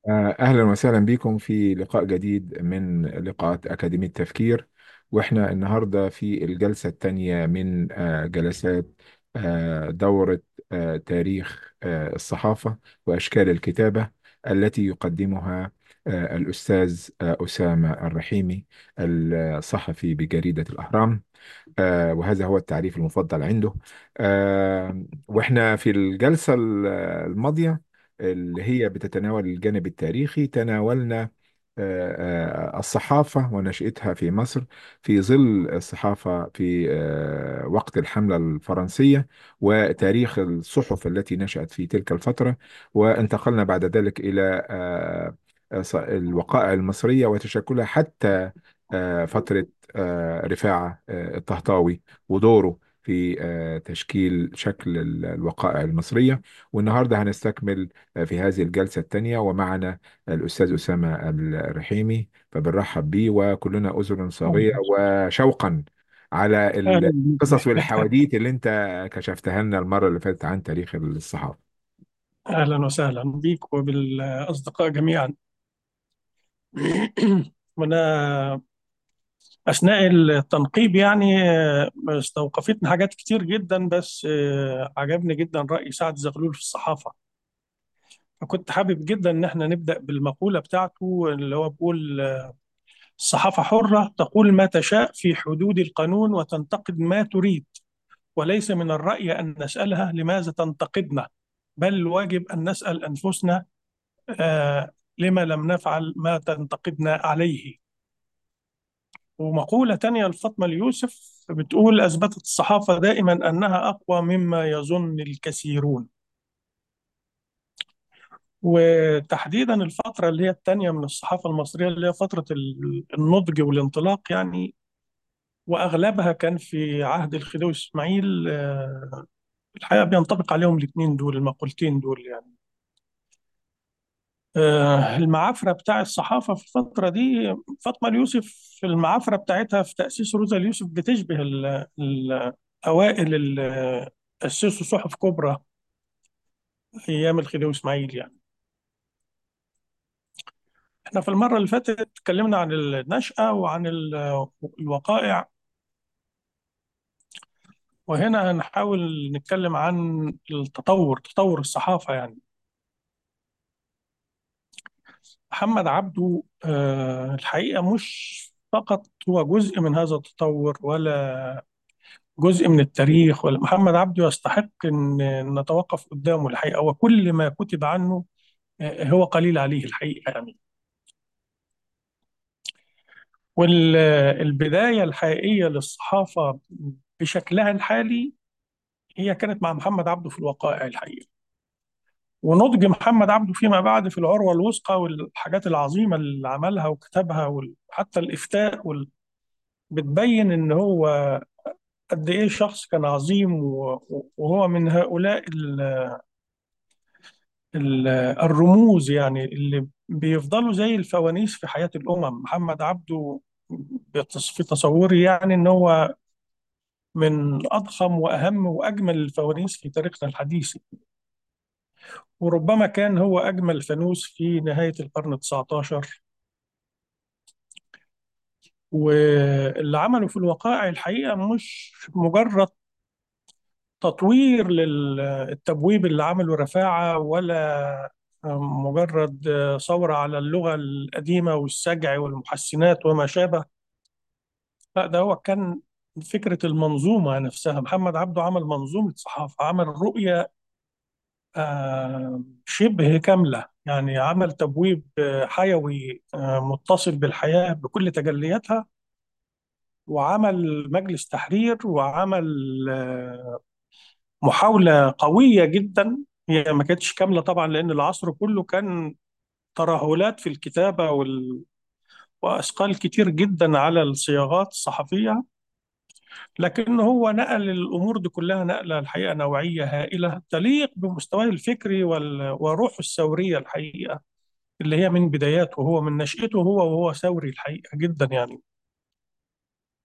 آه، أهلا وسهلا بكم في لقاء جديد من لقاءات أكاديمية التفكير وإحنا النهاردة في الجلسة الثانية من آه، جلسات آه، دورة آه، تاريخ آه، الصحافة وأشكال الكتابة التي يقدمها آه، الأستاذ آه، أسامة الرحيمي الصحفي بجريدة الأهرام آه، وهذا هو التعريف المفضل عنده آه، واحنا في الجلسة ال- الماضية اللي هي بتتناول الجانب التاريخي تناولنا آه، آه، الصحافة ونشأتها في مصر في ظل الصحافة في آه، وقت الحملة الفرنسية وتاريخ الصحف التي نشأت في تلك الفترة وانتقلنا بعد ذلك إلى آه، آه، الوقائع المصرية وتشكلها حتى آه، فترة آه، رفاعة آه، الطهطاوي ودوره في آه، تشكيل شكل ال- الوقائع المصرية والنهاردة هنستكمل آه، في هذه الجلسة الثانية ومعنا الأستاذ أسامة الرحيمي فبنرحب بيه وكلنا أذن صاغية وشوقا على أهلا بيك القصص والحواديت اللي أنت كشفتها لنا المرة اللي فاتت عن تاريخ الصحافة أهلا وسهلا بيك وبالأصدقاء جميعا وأنا أثناء التنقيب يعني آه، استوقفتني حاجات كتير جدا بس آه، عجبني جدا رأي سعد زغلول في الصحافة فكنت حابب جدا إن احنا نبدأ بالمقولة بتاعته اللي هو بيقول آه، الصحافة حرة تقول ما تشاء في حدود القانون وتنتقد ما تريد وليس من الرأي أن نسألها لماذا تنتقدنا بل الواجب أن نسأل أنفسنا آه، لما لم نفعل ما تنتقدنا عليه ومقولة تانية لفاطمة اليوسف بتقول أثبتت الصحافة دائما أنها أقوى مما يظن الكثيرون وتحديدا الفترة اللي هي التانية من الصحافة المصرية اللي هي فترة ال- النضج والانطلاق يعني وأغلبها كان في عهد الخديوي إسماعيل آه، الحقيقة بينطبق عليهم الاثنين دول المقولتين دول يعني آه، المعافرة بتاع الصحافة في الفترة دي فاطمة اليوسف في المعافرة بتاعتها في تأسيس روزا اليوسف بتشبه ال- الأوائل اللي أسسوا صحف كبرى أيام الخديوي إسماعيل يعني احنا في المرة اللي فاتت اتكلمنا عن النشأة وعن ال- الوقائع وهنا هنحاول نتكلم عن التطور تطور الصحافة يعني محمد عبده آه، الحقيقة مش فقط هو جزء من هذا التطور ولا جزء من التاريخ ولا محمد عبده يستحق ان نتوقف قدامه الحقيقه وكل ما كتب عنه آه، هو قليل عليه الحقيقه يعني والبدايه الحقيقيه للصحافه بشكلها الحالي هي كانت مع محمد عبده في الوقائع الحقيقه ونضج محمد عبده فيما بعد في العروه الوثقى والحاجات العظيمه اللي عملها وكتبها وحتى الافتاء وال... بتبين ان هو قد ايه شخص كان عظيم و- وهو من هؤلاء ال- الرموز يعني اللي بيفضلوا زي الفوانيس في حياة الأمم محمد عبده بتص- في تصوري يعني إن هو من أضخم وأهم وأجمل الفوانيس في تاريخنا الحديث وربما كان هو أجمل فانوس في نهاية القرن التسعتاشر واللي عمله في الوقائع الحقيقة مش مجرد تطوير للتبويب اللي عمله رفاعة ولا مجرد ثورة على اللغة القديمة والسجع والمحسنات وما شابه لا ده هو كان فكرة المنظومة نفسها محمد عبده عمل منظومة صحافة عمل رؤية آه، شبه كاملة يعني عمل تبويب آه، حيوي آه، متصل بالحياة بكل تجلياتها وعمل مجلس تحرير وعمل آه، محاولة قوية جدا هي ما كانتش كاملة طبعا لأن العصر كله كان ترهلات في الكتابة وال... وأثقال كتير جدا على الصياغات الصحفية لكن هو نقل الأمور دي كلها نقلة الحقيقة نوعية هائلة تليق بمستواه الفكري وال... وروحه الثورية الحقيقة اللي هي من بداياته هو من نشأته هو وهو ثوري الحقيقة جدا يعني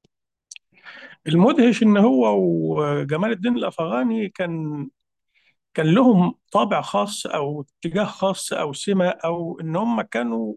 المدهش إن هو وجمال الدين الأفغاني كان كان لهم طابع خاص أو اتجاه خاص أو سمة أو إن هم كانوا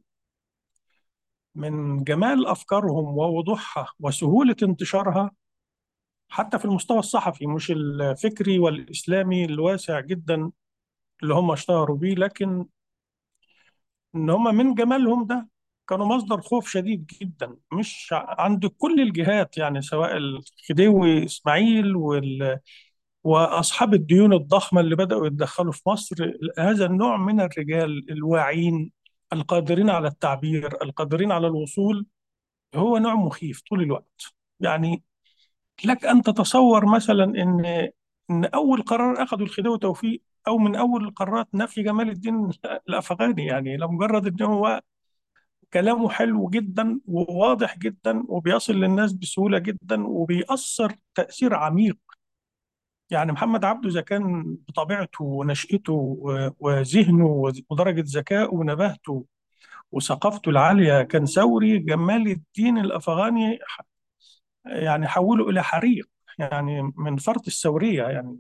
من جمال أفكارهم ووضوحها وسهولة انتشارها حتى في المستوى الصحفي مش الفكري والإسلامي الواسع جدا اللي هم اشتهروا بيه لكن إن هم من جمالهم ده كانوا مصدر خوف شديد جدا مش عند كل الجهات يعني سواء الخديوي إسماعيل وال وأصحاب الديون الضخمة اللي بدأوا يتدخلوا في مصر هذا النوع من الرجال الواعين القادرين على التعبير القادرين على الوصول هو نوع مخيف طول الوقت يعني لك أن تتصور مثلا إن إن أول قرار أخذه الخديوي توفيق أو من أول القرارات نفي جمال الدين الأفغاني يعني لمجرد إن هو كلامه حلو جدا وواضح جدا وبيصل للناس بسهولة جدا وبيأثر تأثير عميق يعني محمد عبده إذا كان بطبيعته ونشأته و- وذهنه ودرجة ذكائه ونباهته وثقافته العالية كان ثوري جمال الدين الأفغاني ح- يعني حوله إلى حريق يعني من فرط الثورية يعني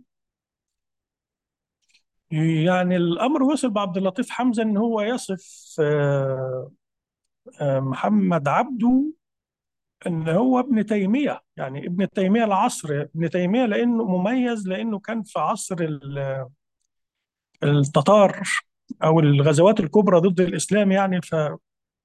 يعني الأمر وصل بعبد اللطيف حمزة إن هو يصف آه، آه، محمد عبده إن هو ابن تيمية يعني ابن تيمية العصر ابن تيمية لأنه مميز لأنه كان في عصر ال- التتار أو الغزوات الكبرى ضد الإسلام يعني فعبد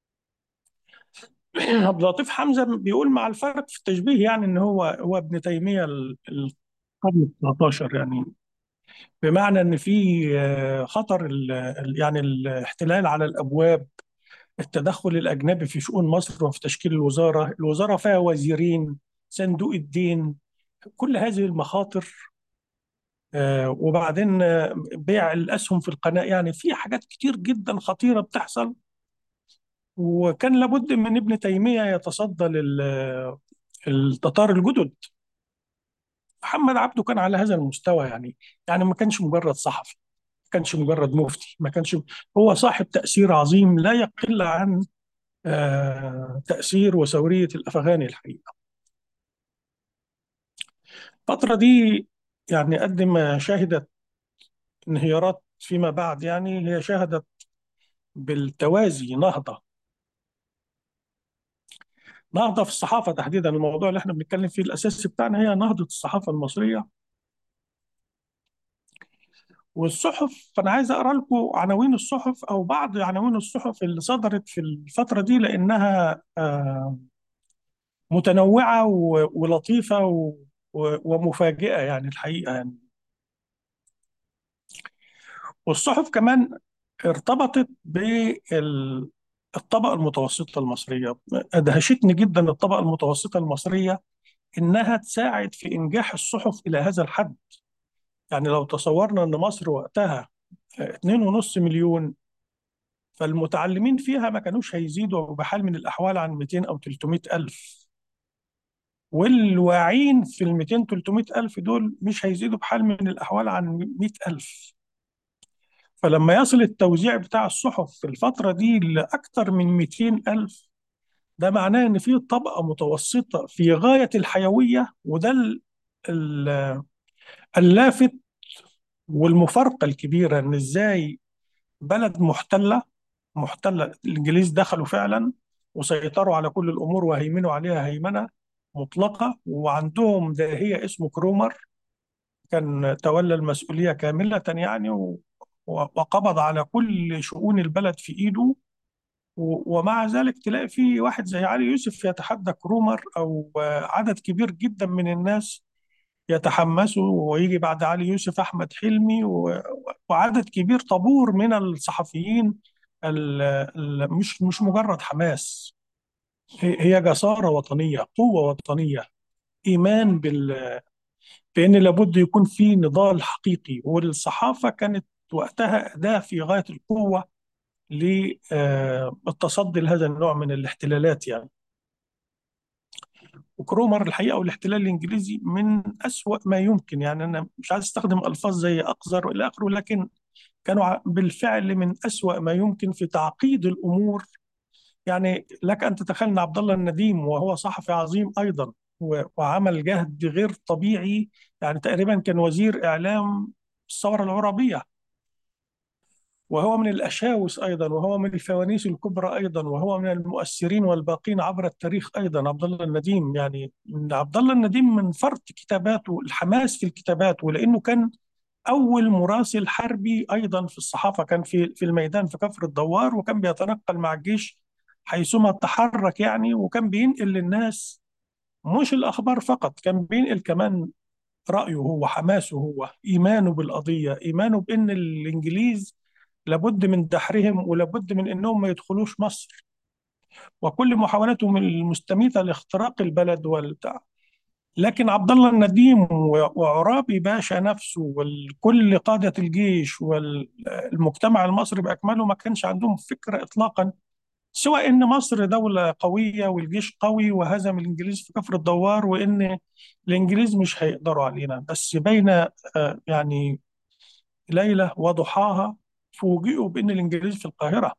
اللطيف حمزة بيقول مع الفرق في التشبيه يعني إن هو هو ابن تيمية ال- القرن ال 19 يعني بمعنى إن في آه، خطر ال- ال- يعني الاحتلال على الأبواب التدخل الأجنبي في شؤون مصر وفي تشكيل الوزارة الوزارة فيها وزيرين صندوق الدين كل هذه المخاطر آه، وبعدين آه، بيع الأسهم في القناة يعني في حاجات كتير جدا خطيرة بتحصل وكان لابد من ابن تيمية يتصدى للتتار الجدد محمد عبده كان على هذا المستوى يعني يعني ما كانش مجرد صحفي ما كانش مجرد مفتي ما كانش هو صاحب تأثير عظيم لا يقل عن آه، تأثير وثورية الأفغاني الحقيقة الفترة دي يعني قد ما شهدت انهيارات فيما بعد يعني هي شهدت بالتوازي نهضة نهضة في الصحافة تحديدا الموضوع اللي احنا بنتكلم فيه الأساسي بتاعنا هي نهضة الصحافة المصرية والصحف فأنا عايز أقرأ لكم عناوين الصحف أو بعض عناوين الصحف اللي صدرت في الفترة دي لأنها آه، متنوعة و- ولطيفة و- و- ومفاجئة يعني الحقيقة يعني والصحف كمان ارتبطت بالطبقة المتوسطة المصرية أدهشتني جدا الطبقة المتوسطة المصرية إنها تساعد في إنجاح الصحف إلى هذا الحد يعني لو تصورنا أن مصر وقتها 2.5 مليون فالمتعلمين فيها ما كانوش هيزيدوا بحال من الأحوال عن 200 أو 300 ألف والواعين في ال 200 300 ألف دول مش هيزيدوا بحال من الأحوال عن 100 ألف فلما يصل التوزيع بتاع الصحف في الفترة دي لأكثر من 200 ألف ده معناه إن في طبقة متوسطة في غاية الحيوية وده ال- ال- اللافت والمفارقة الكبيرة إن إزاي بلد محتلة محتلة الإنجليز دخلوا فعلا وسيطروا على كل الأمور وهيمنوا عليها هيمنة مطلقة وعندهم داهية اسمه كرومر كان تولى المسؤولية كاملة يعني و- وقبض على كل شؤون البلد في إيده و- ومع ذلك تلاقي في واحد زي علي يوسف يتحدى كرومر أو عدد كبير جدا من الناس يتحمسوا ويجي بعد علي يوسف أحمد حلمي و- وعدد كبير طابور من الصحفيين ال- ال- مش مش مجرد حماس هي هي جسارة وطنية قوة وطنية إيمان بال بأن لابد يكون في نضال حقيقي والصحافة كانت وقتها أداة في غاية القوة للتصدي لهذا النوع من الاحتلالات يعني وكرومر الحقيقة والاحتلال الإنجليزي من أسوأ ما يمكن يعني أنا مش عايز أستخدم ألفاظ زي أقذر وإلى آخره لكن كانوا ع- بالفعل من أسوأ ما يمكن في تعقيد الأمور يعني لك أن تتخيل أن عبد الله النديم وهو صحفي عظيم أيضا و- وعمل جهد غير طبيعي يعني تقريبا كان وزير إعلام الثورة العرابية وهو من الأشاوس أيضا وهو من الفوانيس الكبرى أيضا وهو من المؤثرين والباقين عبر التاريخ أيضا عبد الله النديم يعني من عبد الله النديم من فرط كتاباته الحماس في الكتابات ولأنه كان أول مراسل حربي أيضا في الصحافة كان في في الميدان في كفر الدوار وكان بيتنقل مع الجيش حيثما تحرك يعني وكان بينقل للناس مش الأخبار فقط كان بينقل كمان رأيه هو حماسه هو إيمانه بالقضية إيمانه بأن الإنجليز لابد من دحرهم ولابد من أنهم ما يدخلوش مصر وكل محاولاتهم المستميتة لاختراق البلد والبتاع لكن عبد الله النديم و- وعرابي باشا نفسه وكل قادة الجيش والمجتمع المصري بأكمله ما كانش عندهم فكرة إطلاقا سوى ان مصر دولة قوية والجيش قوي وهزم الانجليز في كفر الدوار وان الانجليز مش هيقدروا علينا بس بين آه، يعني ليلة وضحاها فوجئوا بان الانجليز في القاهرة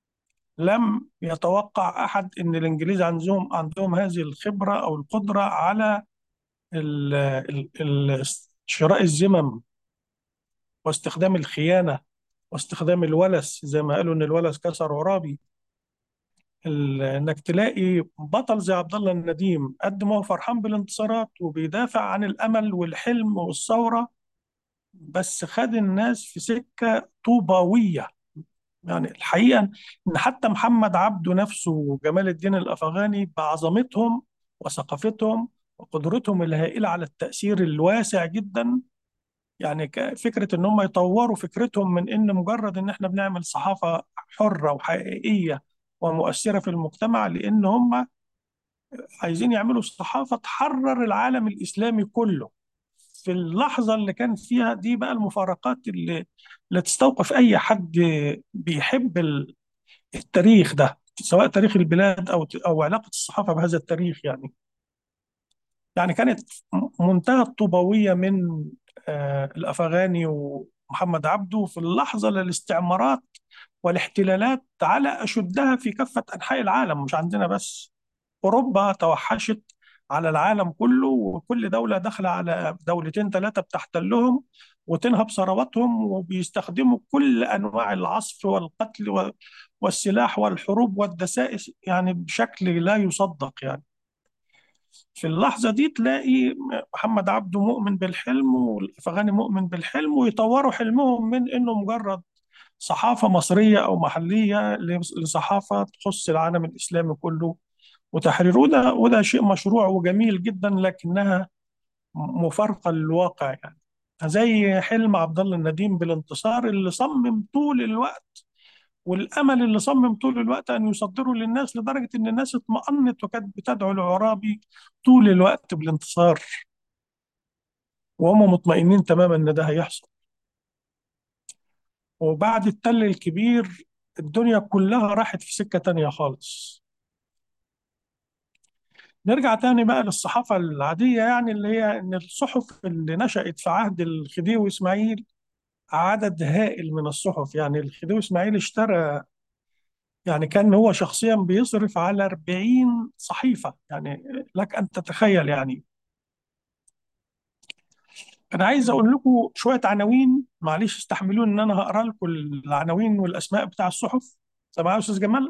لم يتوقع احد ان الانجليز عندهم عندهم هذه الخبرة او القدرة على ال- ال- ال- شراء الذمم واستخدام الخيانة واستخدام الولس زي ما قالوا ان الولس كسر عرابي ال- انك تلاقي بطل زي عبد الله النديم قد ما هو فرحان بالانتصارات وبيدافع عن الامل والحلم والثوره بس خد الناس في سكه طوباويه يعني الحقيقه ان حتى محمد عبده نفسه وجمال الدين الافغاني بعظمتهم وثقافتهم وقدرتهم الهائله على التاثير الواسع جدا يعني ك- فكره ان هم يطوروا فكرتهم من ان مجرد ان احنا بنعمل صحافه حره وحقيقيه ومؤثره في المجتمع لان هم عايزين يعملوا صحافة تحرر العالم الإسلامي كله في اللحظة اللي كان فيها دي بقى المفارقات اللي, اللي تستوقف أي حد بيحب ال- التاريخ ده سواء تاريخ البلاد أو أو علاقة الصحافة بهذا التاريخ يعني يعني كانت منتهى الطوبوية من آه، الأفغاني ومحمد عبده في اللحظة اللي الاستعمارات والاحتلالات على أشدها في كافة أنحاء العالم مش عندنا بس أوروبا توحشت على العالم كله وكل دولة داخلة على دولتين ثلاثة بتحتلهم وتنهب ثرواتهم وبيستخدموا كل أنواع العصف والقتل و- والسلاح والحروب والدسائس يعني بشكل لا يصدق يعني في اللحظة دي تلاقي محمد عبده مؤمن بالحلم والأفغاني مؤمن بالحلم ويطوروا حلمهم من إنه مجرد صحافة مصرية أو محلية لصحافة تخص العالم الإسلامي كله وتحرير وده وده شيء مشروع وجميل جدا لكنها مفارقة للواقع يعني زي حلم عبد الله النديم بالانتصار اللي صمم طول الوقت والامل اللي صمم طول الوقت ان يصدره للناس لدرجه ان الناس اطمأنت وكانت بتدعو العرابي طول الوقت بالانتصار وهم مطمئنين تماما ان ده هيحصل وبعد التل الكبير الدنيا كلها راحت في سكة تانية خالص نرجع تاني بقى للصحافة العادية يعني اللي هي إن الصحف اللي نشأت في عهد الخديوي إسماعيل عدد هائل من الصحف يعني الخديوي إسماعيل اشترى يعني كان هو شخصيا بيصرف على 40 صحيفة يعني لك أن تتخيل يعني أنا عايز أقول لكم شوية عناوين معلش استحملوني إن أنا هقرأ لكم العناوين والأسماء بتاع الصحف سامع يا أستاذ جمال؟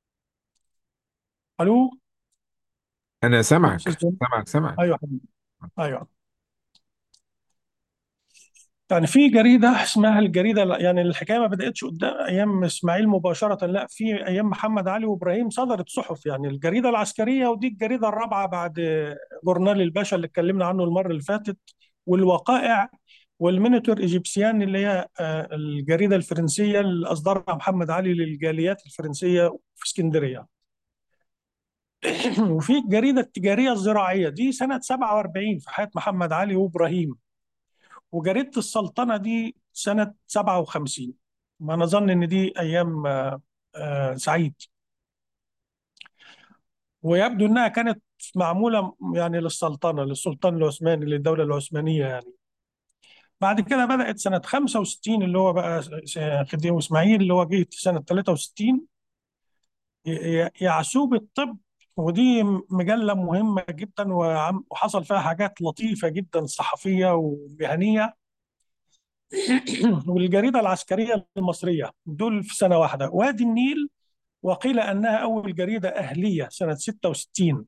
ألو أنا أستاذ سامعك جمال؟ سامعك سامعك أيوه حبيبي أيوه يعني في جريدة اسمها الجريدة يعني الحكاية ما بدأتش قدام أيام إسماعيل مباشرة لا في أيام محمد علي وإبراهيم صدرت صحف يعني الجريدة العسكرية ودي الجريدة الرابعة بعد جورنال الباشا اللي اتكلمنا عنه المرة اللي فاتت والوقائع والمينيتور إيجيبسيان اللي هي آه، الجريدة الفرنسية اللي أصدرها محمد علي للجاليات الفرنسية في اسكندرية وفي الجريدة التجارية الزراعية دي سنة 47 في حياة محمد علي وإبراهيم وجريدة السلطنة دي سنة 57 ما نظن إن دي أيام آه، آه، سعيد ويبدو إنها كانت معمولة يعني للسلطنة للسلطان العثماني للدولة العثمانية يعني بعد كده بدأت سنة 65 اللي هو بقى س- خديوي إسماعيل اللي هو جه سنة 63 ي- ي- يعسوب الطب ودي مجلة مهمة جدا وعم- وحصل فيها حاجات لطيفة جدا صحفية ومهنية والجريدة العسكرية المصرية دول في سنة واحدة وادي النيل وقيل أنها أول جريدة أهلية سنة 66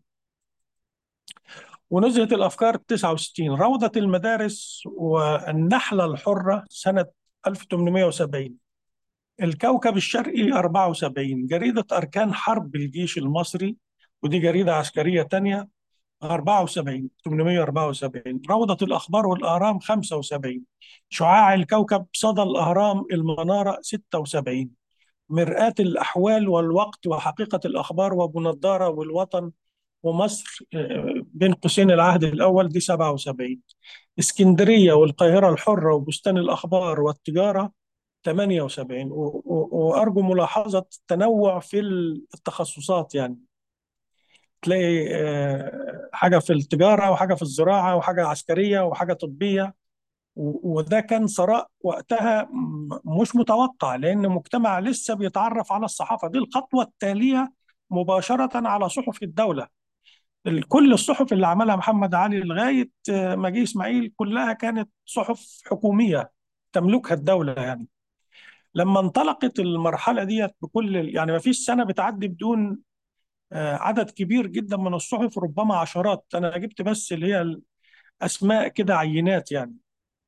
ونزهة الأفكار 69 روضة المدارس والنحلة الحرة سنة 1870 الكوكب الشرقي 74 جريدة أركان حرب الجيش المصري ودي جريدة عسكرية تانية 74 874 روضة الأخبار والأهرام 75 شعاع الكوكب صدى الأهرام المنارة 76 مرآة الأحوال والوقت وحقيقة الأخبار وأبو نضارة والوطن ومصر آه، بين قوسين العهد الأول دي 77 اسكندرية والقاهرة الحرة وبستان الأخبار والتجارة 78 و- و- وأرجو ملاحظة التنوع في التخصصات يعني تلاقي آه، حاجة في التجارة وحاجة في الزراعة وحاجة عسكرية وحاجة طبية و- وده كان ثراء وقتها م- مش متوقع لأن مجتمع لسه بيتعرف على الصحافة دي الخطوة التالية مباشرة على صحف الدولة ال- كل الصحف اللي عملها محمد علي لغاية آه، ما جه إسماعيل كلها كانت صحف حكومية تملكها الدولة يعني لما انطلقت المرحلة ديت بكل ال- يعني ما فيش سنة بتعدي بدون آه، عدد كبير جدا من الصحف ربما عشرات أنا جبت بس اللي هي الأسماء كده عينات يعني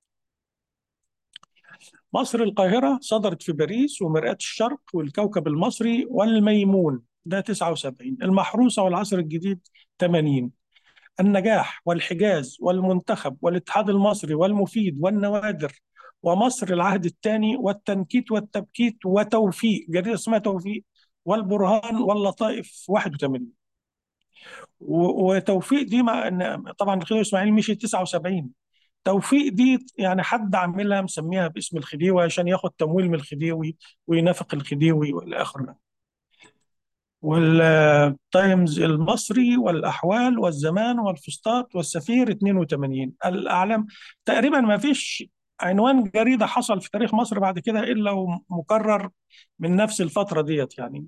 مصر القاهرة صدرت في باريس ومرآة الشرق والكوكب المصري والميمون ده 79 المحروسة والعصر الجديد 80 النجاح والحجاز والمنتخب والاتحاد المصري والمفيد والنوادر ومصر العهد الثاني والتنكيت والتبكيت وتوفيق جريدة اسمها توفيق والبرهان واللطائف 81 و- وتوفيق دي مع إن طبعا خديوي اسماعيل مشي 79 توفيق دي يعني حد عاملها مسميها باسم الخديوي عشان ياخد تمويل من الخديوي وينافق الخديوي والى اخره والتايمز المصري والاحوال والزمان والفسطاط والسفير 82 الاعلام تقريبا ما فيش عنوان جريده حصل في تاريخ مصر بعد كده الا ومكرر من نفس الفتره ديت يعني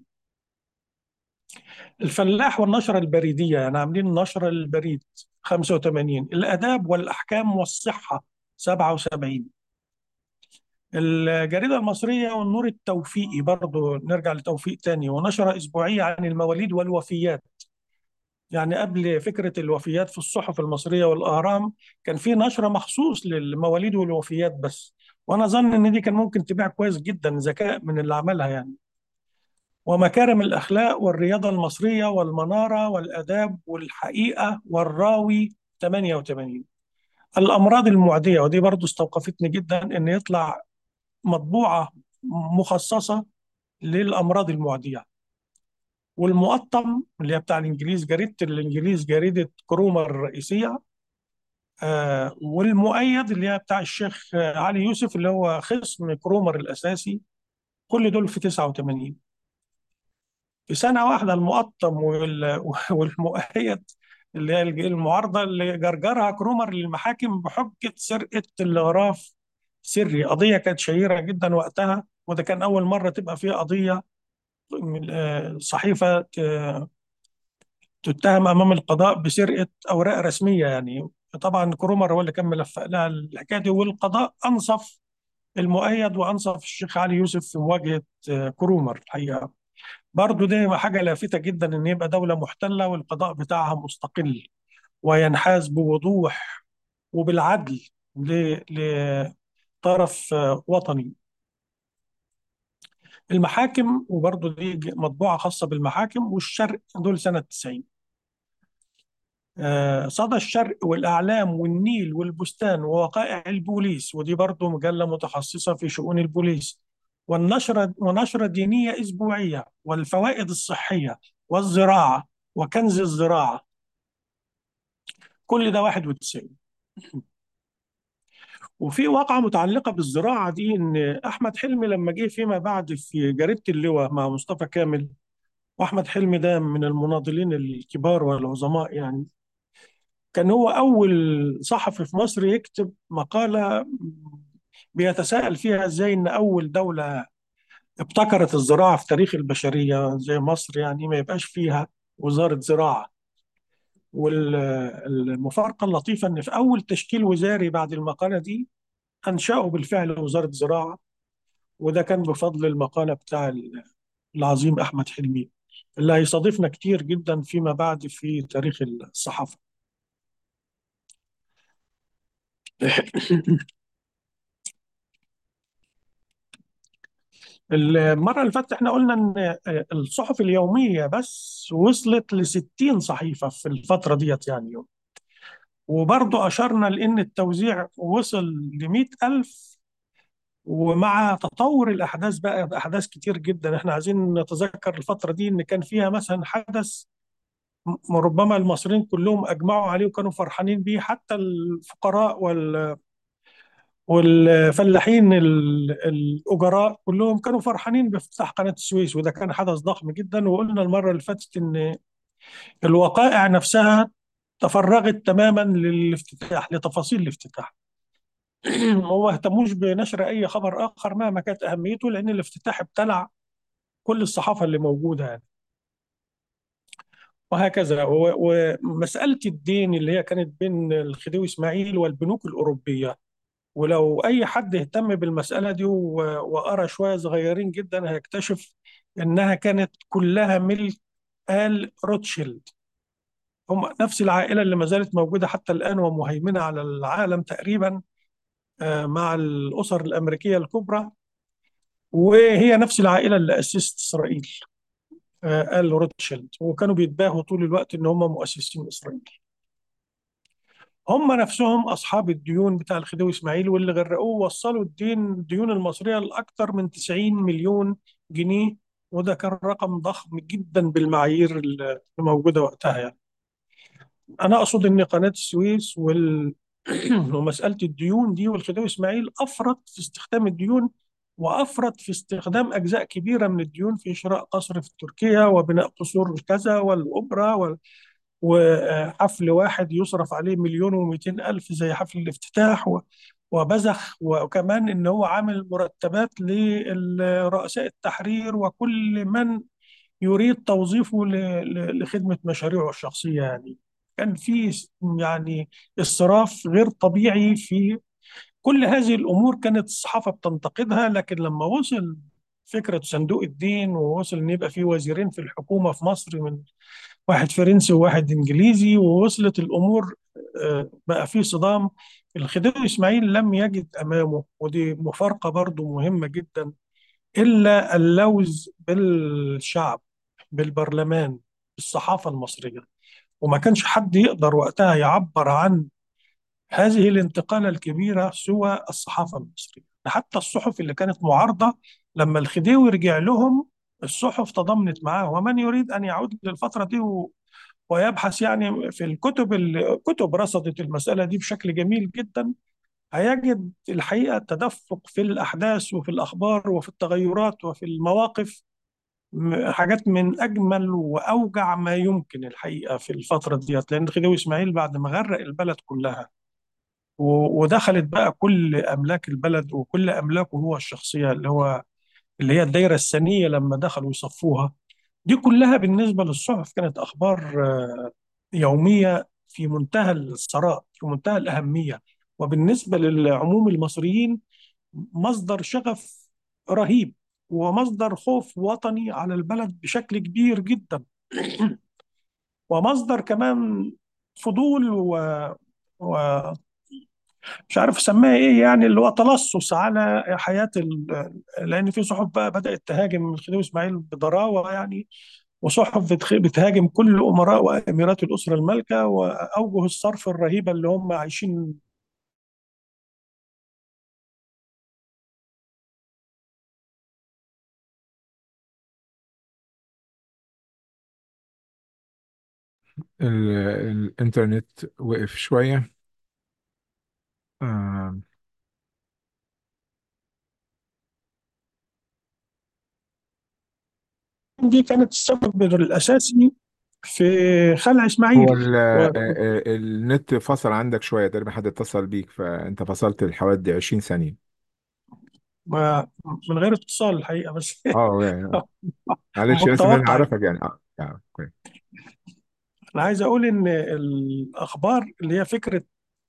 الفلاح والنشرة البريدية يعني عاملين نشرة البريد 85 الآداب والأحكام والصحة 77 الجريدة المصرية والنور التوفيقي برضو نرجع لتوفيق تاني ونشرة أسبوعية عن المواليد والوفيات يعني قبل فكرة الوفيات في الصحف المصرية والأهرام كان في نشرة مخصوص للمواليد والوفيات بس وأنا أظن إن دي كان ممكن تبيع كويس جدا ذكاء من اللي عملها يعني ومكارم الأخلاق والرياضة المصرية والمنارة والآداب والحقيقة والراوي 88 الأمراض المعدية ودي برضو استوقفتني جدا إن يطلع مطبوعة مخصصة للأمراض اللي والمقطم اللي هي بتاع الإنجليز جريدة الإنجليز جريدة كرومر الرئيسية آه والمؤيد اللي هي بتاع الشيخ علي يوسف اللي هو خصم كرومر الأساسي كل دول في 89 في سنة واحدة المقطم وال- والمؤيد اللي هي المعارضة اللي جرجرها كرومر للمحاكم بحجة سرقة الغراف سري قضية كانت شهيرة جدا وقتها وده كان أول مرة تبقى فيها قضية من- آه، صحيفة ت- تتهم أمام القضاء بسرقة أوراق رسمية يعني طبعا كرومر هو اللي كان ملفق لها الحكاية دي والقضاء أنصف المؤيد وأنصف الشيخ علي يوسف في مواجهة آه، كرومر الحقيقة برضو دي حاجة لافتة جدا إن يبقى دولة محتلة والقضاء بتاعها مستقل وينحاز بوضوح وبالعدل ل- لطرف آه، وطني المحاكم وبرضو دي ج- مطبوعة خاصة بالمحاكم والشرق دول سنة 90 آه، صدى الشرق والأعلام والنيل والبستان ووقائع البوليس ودي برضو مجلة متخصصة في شؤون البوليس والنشرة ونشرة دينية أسبوعية والفوائد الصحية والزراعة وكنز الزراعة كل ده 91 وفي واقعة متعلقة بالزراعة دي إن أحمد حلمي لما جه فيما بعد في جريدة اللواء مع مصطفى كامل وأحمد حلمي ده من المناضلين الكبار والعظماء يعني كان هو أول صحفي في مصر يكتب مقالة بيتساءل فيها إزاي إن أول دولة ابتكرت الزراعة في تاريخ البشرية زي مصر يعني ما يبقاش فيها وزارة زراعة والمفارقة اللطيفة إن في أول تشكيل وزاري بعد المقالة دي أنشأوا بالفعل وزارة زراعة وده كان بفضل المقالة بتاع العظيم أحمد حلمي اللي هيستضيفنا كتير جدا فيما بعد في تاريخ الصحافة المرة اللي فاتت احنا قلنا ان الصحف اليومية بس وصلت ل 60 صحيفة في الفترة ديت يعني وبرضه أشرنا لأن التوزيع وصل ل 100 ألف ومع تطور الأحداث بقى بأحداث كتير جدا احنا عايزين نتذكر الفترة دي إن كان فيها مثلا حدث م- ربما المصريين كلهم أجمعوا عليه وكانوا فرحانين بيه حتى الفقراء وال والفلاحين ال- الأجراء كلهم كانوا فرحانين بافتتاح قناة السويس وده كان حدث ضخم جدا وقلنا المرة اللي فاتت إن الوقائع نفسها تفرغت تماما للافتتاح لتفاصيل الافتتاح وما اهتموش بنشر أي خبر آخر مهما كانت أهميته لأن الافتتاح ابتلع كل الصحافة اللي موجودة يعني وهكذا و- ومسألة الدين اللي هي كانت بين الخديوي إسماعيل والبنوك الأوروبية ولو أي حد اهتم بالمسألة دي و- وقرأ شوية صغيرين جدا هيكتشف إنها كانت كلها ملك آل روتشيلد هم نفس العائلة اللي ما زالت موجودة حتى الآن ومهيمنة على العالم تقريبا آه، مع الأسر الأمريكية الكبرى وهي نفس العائلة اللي أسست إسرائيل آه، آل روتشيلد وكانوا بيتباهوا طول الوقت إن هم مؤسسين إسرائيل هم نفسهم أصحاب الديون بتاع الخديوي إسماعيل واللي غرقوه وصلوا الدين الديون المصرية لأكثر من 90 مليون جنيه وده كان رقم ضخم جدا بالمعايير اللي موجودة وقتها يعني أنا أقصد إن قناة السويس وال... ومسألة الديون دي والخديوي إسماعيل أفرط في استخدام الديون وأفرط في استخدام أجزاء كبيرة من الديون في شراء قصر في تركيا وبناء قصور كذا والأوبرا وال... وحفل واحد يصرف عليه مليون ومئتين ألف زي حفل الافتتاح و... وبزخ وكمان إن هو عامل مرتبات لرؤساء التحرير وكل من يريد توظيفه ل... ل... لخدمة مشاريعه الشخصية يعني كان في يعني إسراف غير طبيعي في كل هذه الأمور كانت الصحافة بتنتقدها لكن لما وصل فكرة صندوق الدين ووصل إن يبقى في وزيرين في الحكومة في مصر من واحد فرنسي وواحد انجليزي ووصلت الامور آه، بقى في صدام الخديوي اسماعيل لم يجد امامه ودي مفارقه برضو مهمه جدا الا اللوز بالشعب بالبرلمان بالصحافه المصريه وما كانش حد يقدر وقتها يعبر عن هذه الانتقالة الكبيرة سوى الصحافة المصرية حتى الصحف اللي كانت معارضة لما الخديوي رجع لهم الصحف تضامنت معاه ومن يريد أن يعود للفترة دي و... ويبحث يعني في الكتب الكتب رصدت المسألة دي بشكل جميل جدا هيجد الحقيقة تدفق في الأحداث وفي الأخبار وفي التغيرات وفي المواقف م- حاجات من أجمل وأوجع ما يمكن الحقيقة في الفترة ديت لأن خديوي إسماعيل بعد ما غرق البلد كلها و- ودخلت بقى كل أملاك البلد وكل أملاكه هو الشخصية اللي هو اللي هي الدايرة الثانية لما دخلوا يصفوها دي كلها بالنسبة للصحف كانت أخبار آه، يومية في منتهى الثراء في منتهى الأهمية وبالنسبة للعموم المصريين مصدر شغف رهيب ومصدر خوف وطني على البلد بشكل كبير جدا ومصدر كمان فضول و... و... مش عارف اسميها ايه يعني اللي هو تلصص على حياة ال... لأن في صحف بقى بدأت تهاجم الخديوي إسماعيل بضراوة يعني وصحف بتخ- بتهاجم كل أمراء وأميرات الأسرة المالكة وأوجه الصرف الرهيبة اللي هم عايشين ال- الإنترنت وقف شوية آه، دي كانت السبب الأساسي في خلع هو إسماعيل ال- و- آه، آه، النت فصل عندك شوية تقريبا حد اتصل بيك فأنت فصلت لحوالي 20 ثانية و- من غير اتصال الحقيقة بس اه يعني معلش لازم انا متوقع اعرفك يعني اه يعني كويس أنا عايز أقول إن الأخبار اللي هي فكرة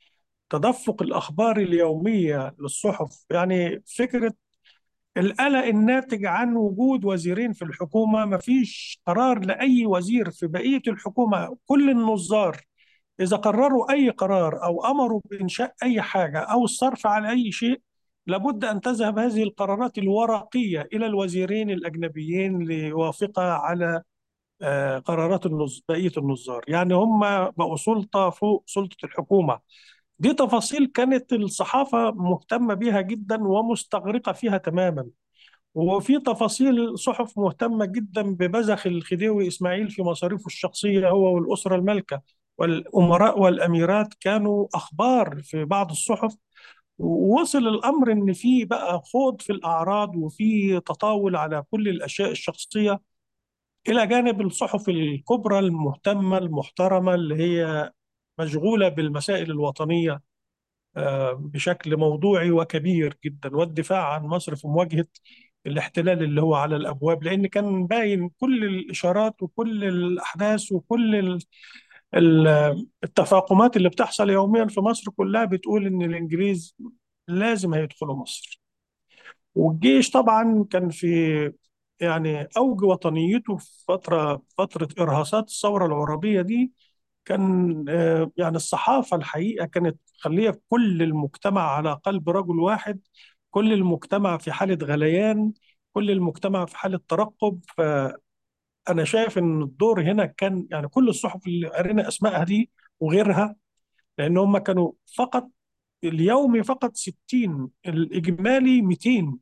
تدفق الأخبار اليومية للصحف يعني فكرة القلق الناتج عن وجود وزيرين في الحكومة ما فيش قرار لأي وزير في بقية الحكومة كل النظار إذا قرروا أي قرار أو أمروا بإنشاء أي حاجة أو الصرف على أي شيء لابد أن تذهب هذه القرارات الورقية إلى الوزيرين الأجنبيين ليوافقا على آه، قرارات النظ... بقية النظار يعني هم بقوا سلطة فوق سلطة الحكومة دي تفاصيل كانت الصحافة مهتمة بيها جدا ومستغرقة فيها تماما وفي تفاصيل صحف مهتمة جدا ببذخ الخديوي إسماعيل في مصاريفه الشخصية هو والأسرة المالكة والأمراء والأميرات كانوا أخبار في بعض الصحف ووصل الأمر إن في بقى خوض في الأعراض وفي تطاول على كل الأشياء الشخصية إلى جانب الصحف الكبرى المهتمة المحترمة اللي هي مشغولة بالمسائل الوطنية آه، بشكل موضوعي وكبير جدا والدفاع عن مصر في مواجهة الاحتلال اللي هو على الأبواب لأن كان باين كل الإشارات وكل الأحداث وكل ال- ال- التفاقمات اللي بتحصل يوميا في مصر كلها بتقول إن الإنجليز لازم هيدخلوا مصر والجيش طبعا كان في يعني أوج وطنيته في فترة فترة إرهاصات الثورة العربية دي كان آه، يعني الصحافة الحقيقة كانت مخلية كل المجتمع على قلب رجل واحد كل المجتمع في حالة غليان كل المجتمع في حالة ترقب فأنا شايف إن الدور هنا كان يعني كل الصحف اللي قرينا أسمائها دي وغيرها لأن هم كانوا فقط اليومي فقط 60 الإجمالي 200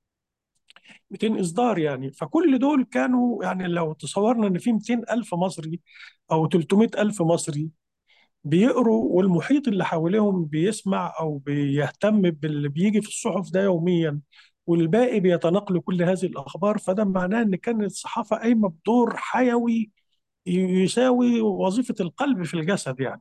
200 إصدار يعني فكل دول كانوا يعني لو تصورنا إن في 200 ألف مصري أو 300 ألف مصري بيقروا والمحيط اللي حواليهم بيسمع او بيهتم باللي بيجي في الصحف ده يوميا والباقي بيتناقلوا كل هذه الاخبار فده معناه ان كانت الصحافه قايمه بدور حيوي يساوي وظيفه القلب في الجسد يعني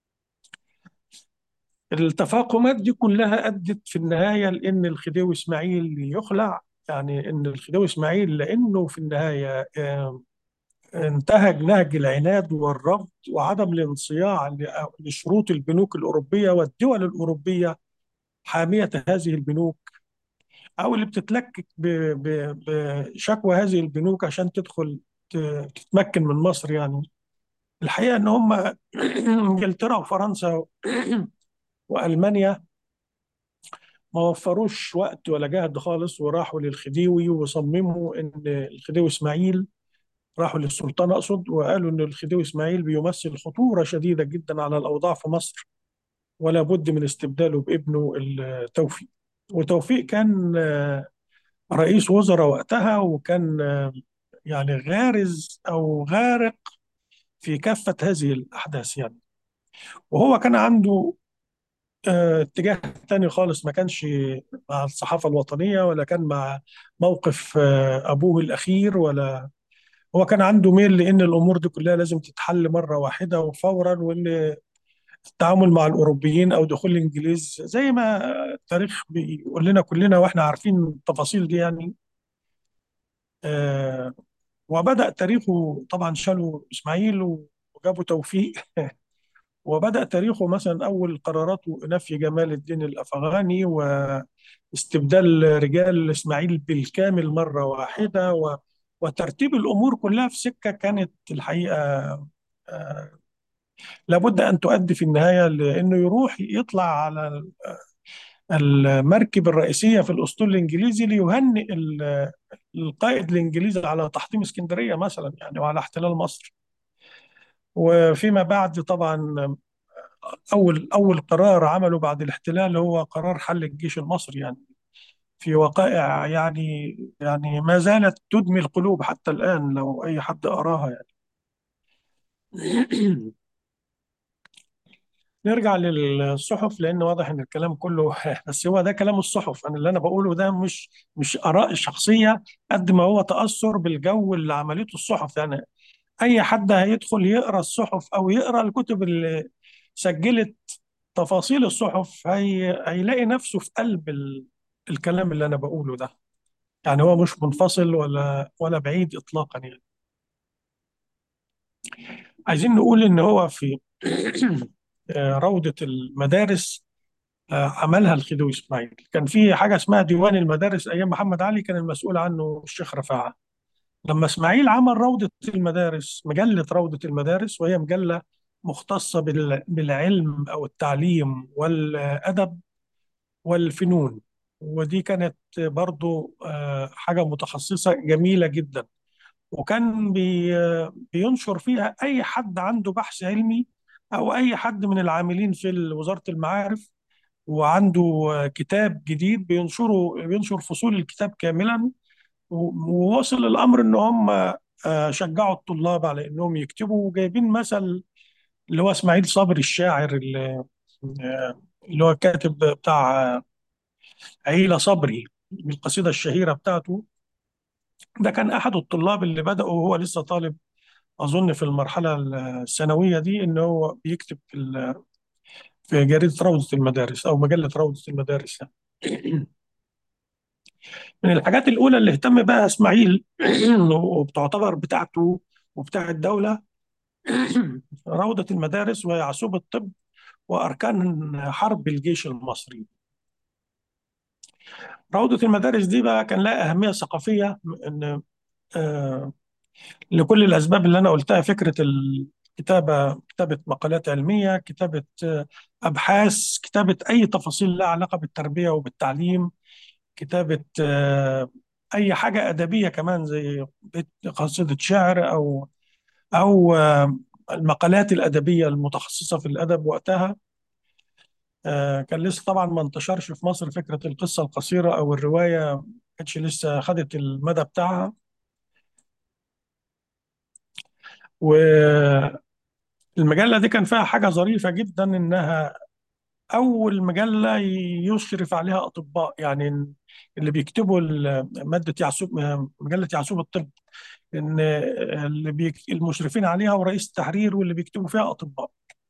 التفاقمات دي كلها ادت في النهايه لان الخديوي اسماعيل يخلع يعني ان الخديوي اسماعيل لانه في النهايه آه، انتهج نهج العناد والرفض وعدم الانصياع ل- لشروط البنوك الأوروبية والدول الأوروبية حامية هذه البنوك أو اللي بتتلكك ب- ب- بشكوى هذه البنوك عشان تدخل ت- تتمكن من مصر يعني الحقيقة إن هم إنجلترا وفرنسا وألمانيا ما وفروش وقت ولا جهد خالص وراحوا للخديوي وصمموا إن الخديوي إسماعيل راحوا للسلطان أقصد وقالوا إن الخديوي إسماعيل بيمثل خطورة شديدة جدا على الأوضاع في مصر ولا بد من استبداله بابنه التوفيق وتوفيق كان آه، رئيس وزراء وقتها وكان آه، يعني غارز أو غارق في كافة هذه الأحداث يعني وهو كان عنده آه، اتجاه تاني خالص ما كانش مع الصحافة الوطنية ولا كان مع موقف آه، أبوه الأخير ولا هو كان عنده ميل لأن الأمور دي كلها لازم تتحل مرة واحدة وفورا وإن التعامل مع الأوروبيين أو دخول الإنجليز زي ما التاريخ بيقول لنا كلنا وإحنا عارفين التفاصيل دي يعني آه وبدأ تاريخه طبعا شالوا إسماعيل وجابوا توفيق وبدأ تاريخه مثلا أول قراراته نفي جمال الدين الأفغاني واستبدال رجال إسماعيل بالكامل مرة واحدة و وترتيب الأمور كلها في سكة كانت الحقيقة آه، لابد أن تؤدي في النهاية لأنه يروح يطلع على المركب الرئيسية في الأسطول الإنجليزي ليهنئ ال- القائد الإنجليزي على تحطيم اسكندرية مثلا يعني وعلى احتلال مصر وفيما بعد طبعا أول أول قرار عمله بعد الاحتلال هو قرار حل الجيش المصري يعني في وقائع يعني يعني ما زالت تدمي القلوب حتى الآن لو أي حد قراها يعني نرجع للصحف لان واضح ان الكلام كله بس هو ده كلام الصحف انا اللي انا بقوله ده مش مش اراء شخصيه قد ما هو تاثر بالجو اللي عملته الصحف يعني اي حد هيدخل يقرا الصحف او يقرا الكتب اللي سجلت تفاصيل الصحف هي هيلاقي نفسه في قلب ال... الكلام اللي انا بقوله ده يعني هو مش منفصل ولا ولا بعيد اطلاقا يعني عايزين نقول ان هو في روضة المدارس آه، عملها الخديوي اسماعيل كان في حاجه اسمها ديوان المدارس ايام محمد علي كان المسؤول عنه الشيخ رفاعه لما اسماعيل عمل روضه المدارس مجله روضه المدارس وهي مجله مختصه بال- بالعلم او التعليم والادب والفنون ودي كانت برضو آه، حاجه متخصصه جميله جدا وكان بي بينشر فيها اي حد عنده بحث علمي او اي حد من العاملين في وزاره المعارف وعنده كتاب جديد بينشره بينشر فصول الكتاب كاملا و- ووصل الامر ان هم آه، شجعوا الطلاب على انهم يكتبوا وجايبين مثل اللي هو اسماعيل صبري الشاعر اللي آه، اللي هو الكاتب بتاع آه، عيلة صبري بالقصيدة الشهيرة بتاعته ده كان احد الطلاب اللي بدأوا وهو لسه طالب اظن في المرحلة الثانوية دي ان هو بيكتب في ال- في جريدة روضة المدارس او مجلة روضة المدارس يعني. من الحاجات الأولى اللي اهتم بها إسماعيل وبتعتبر بتاعته وبتاع الدولة روضة المدارس ويعسوب الطب وأركان حرب الجيش المصري روضة المدارس دي بقى كان لها أهمية ثقافية إن آه، لكل الأسباب اللي أنا قلتها فكرة الكتابة كتابة مقالات علمية كتابة آه، أبحاث كتابة أي تفاصيل لها علاقة بالتربية وبالتعليم كتابة آه، أي حاجة أدبية كمان زي بيت قصيدة شعر أو أو آه، المقالات الأدبية المتخصصة في الأدب وقتها آه، كان لسه طبعا ما انتشرش في مصر فكرة القصة القصيرة أو الرواية ما كانتش لسه خدت المدى بتاعها والمجلة دي كان فيها حاجة ظريفة جدا إنها أول مجلة يشرف عليها أطباء يعني اللي بيكتبوا ال- مادة يعسوب مجلة يعسوب الطب ان اللي بيك المشرفين عليها ورئيس التحرير واللي بيكتبوا فيها اطباء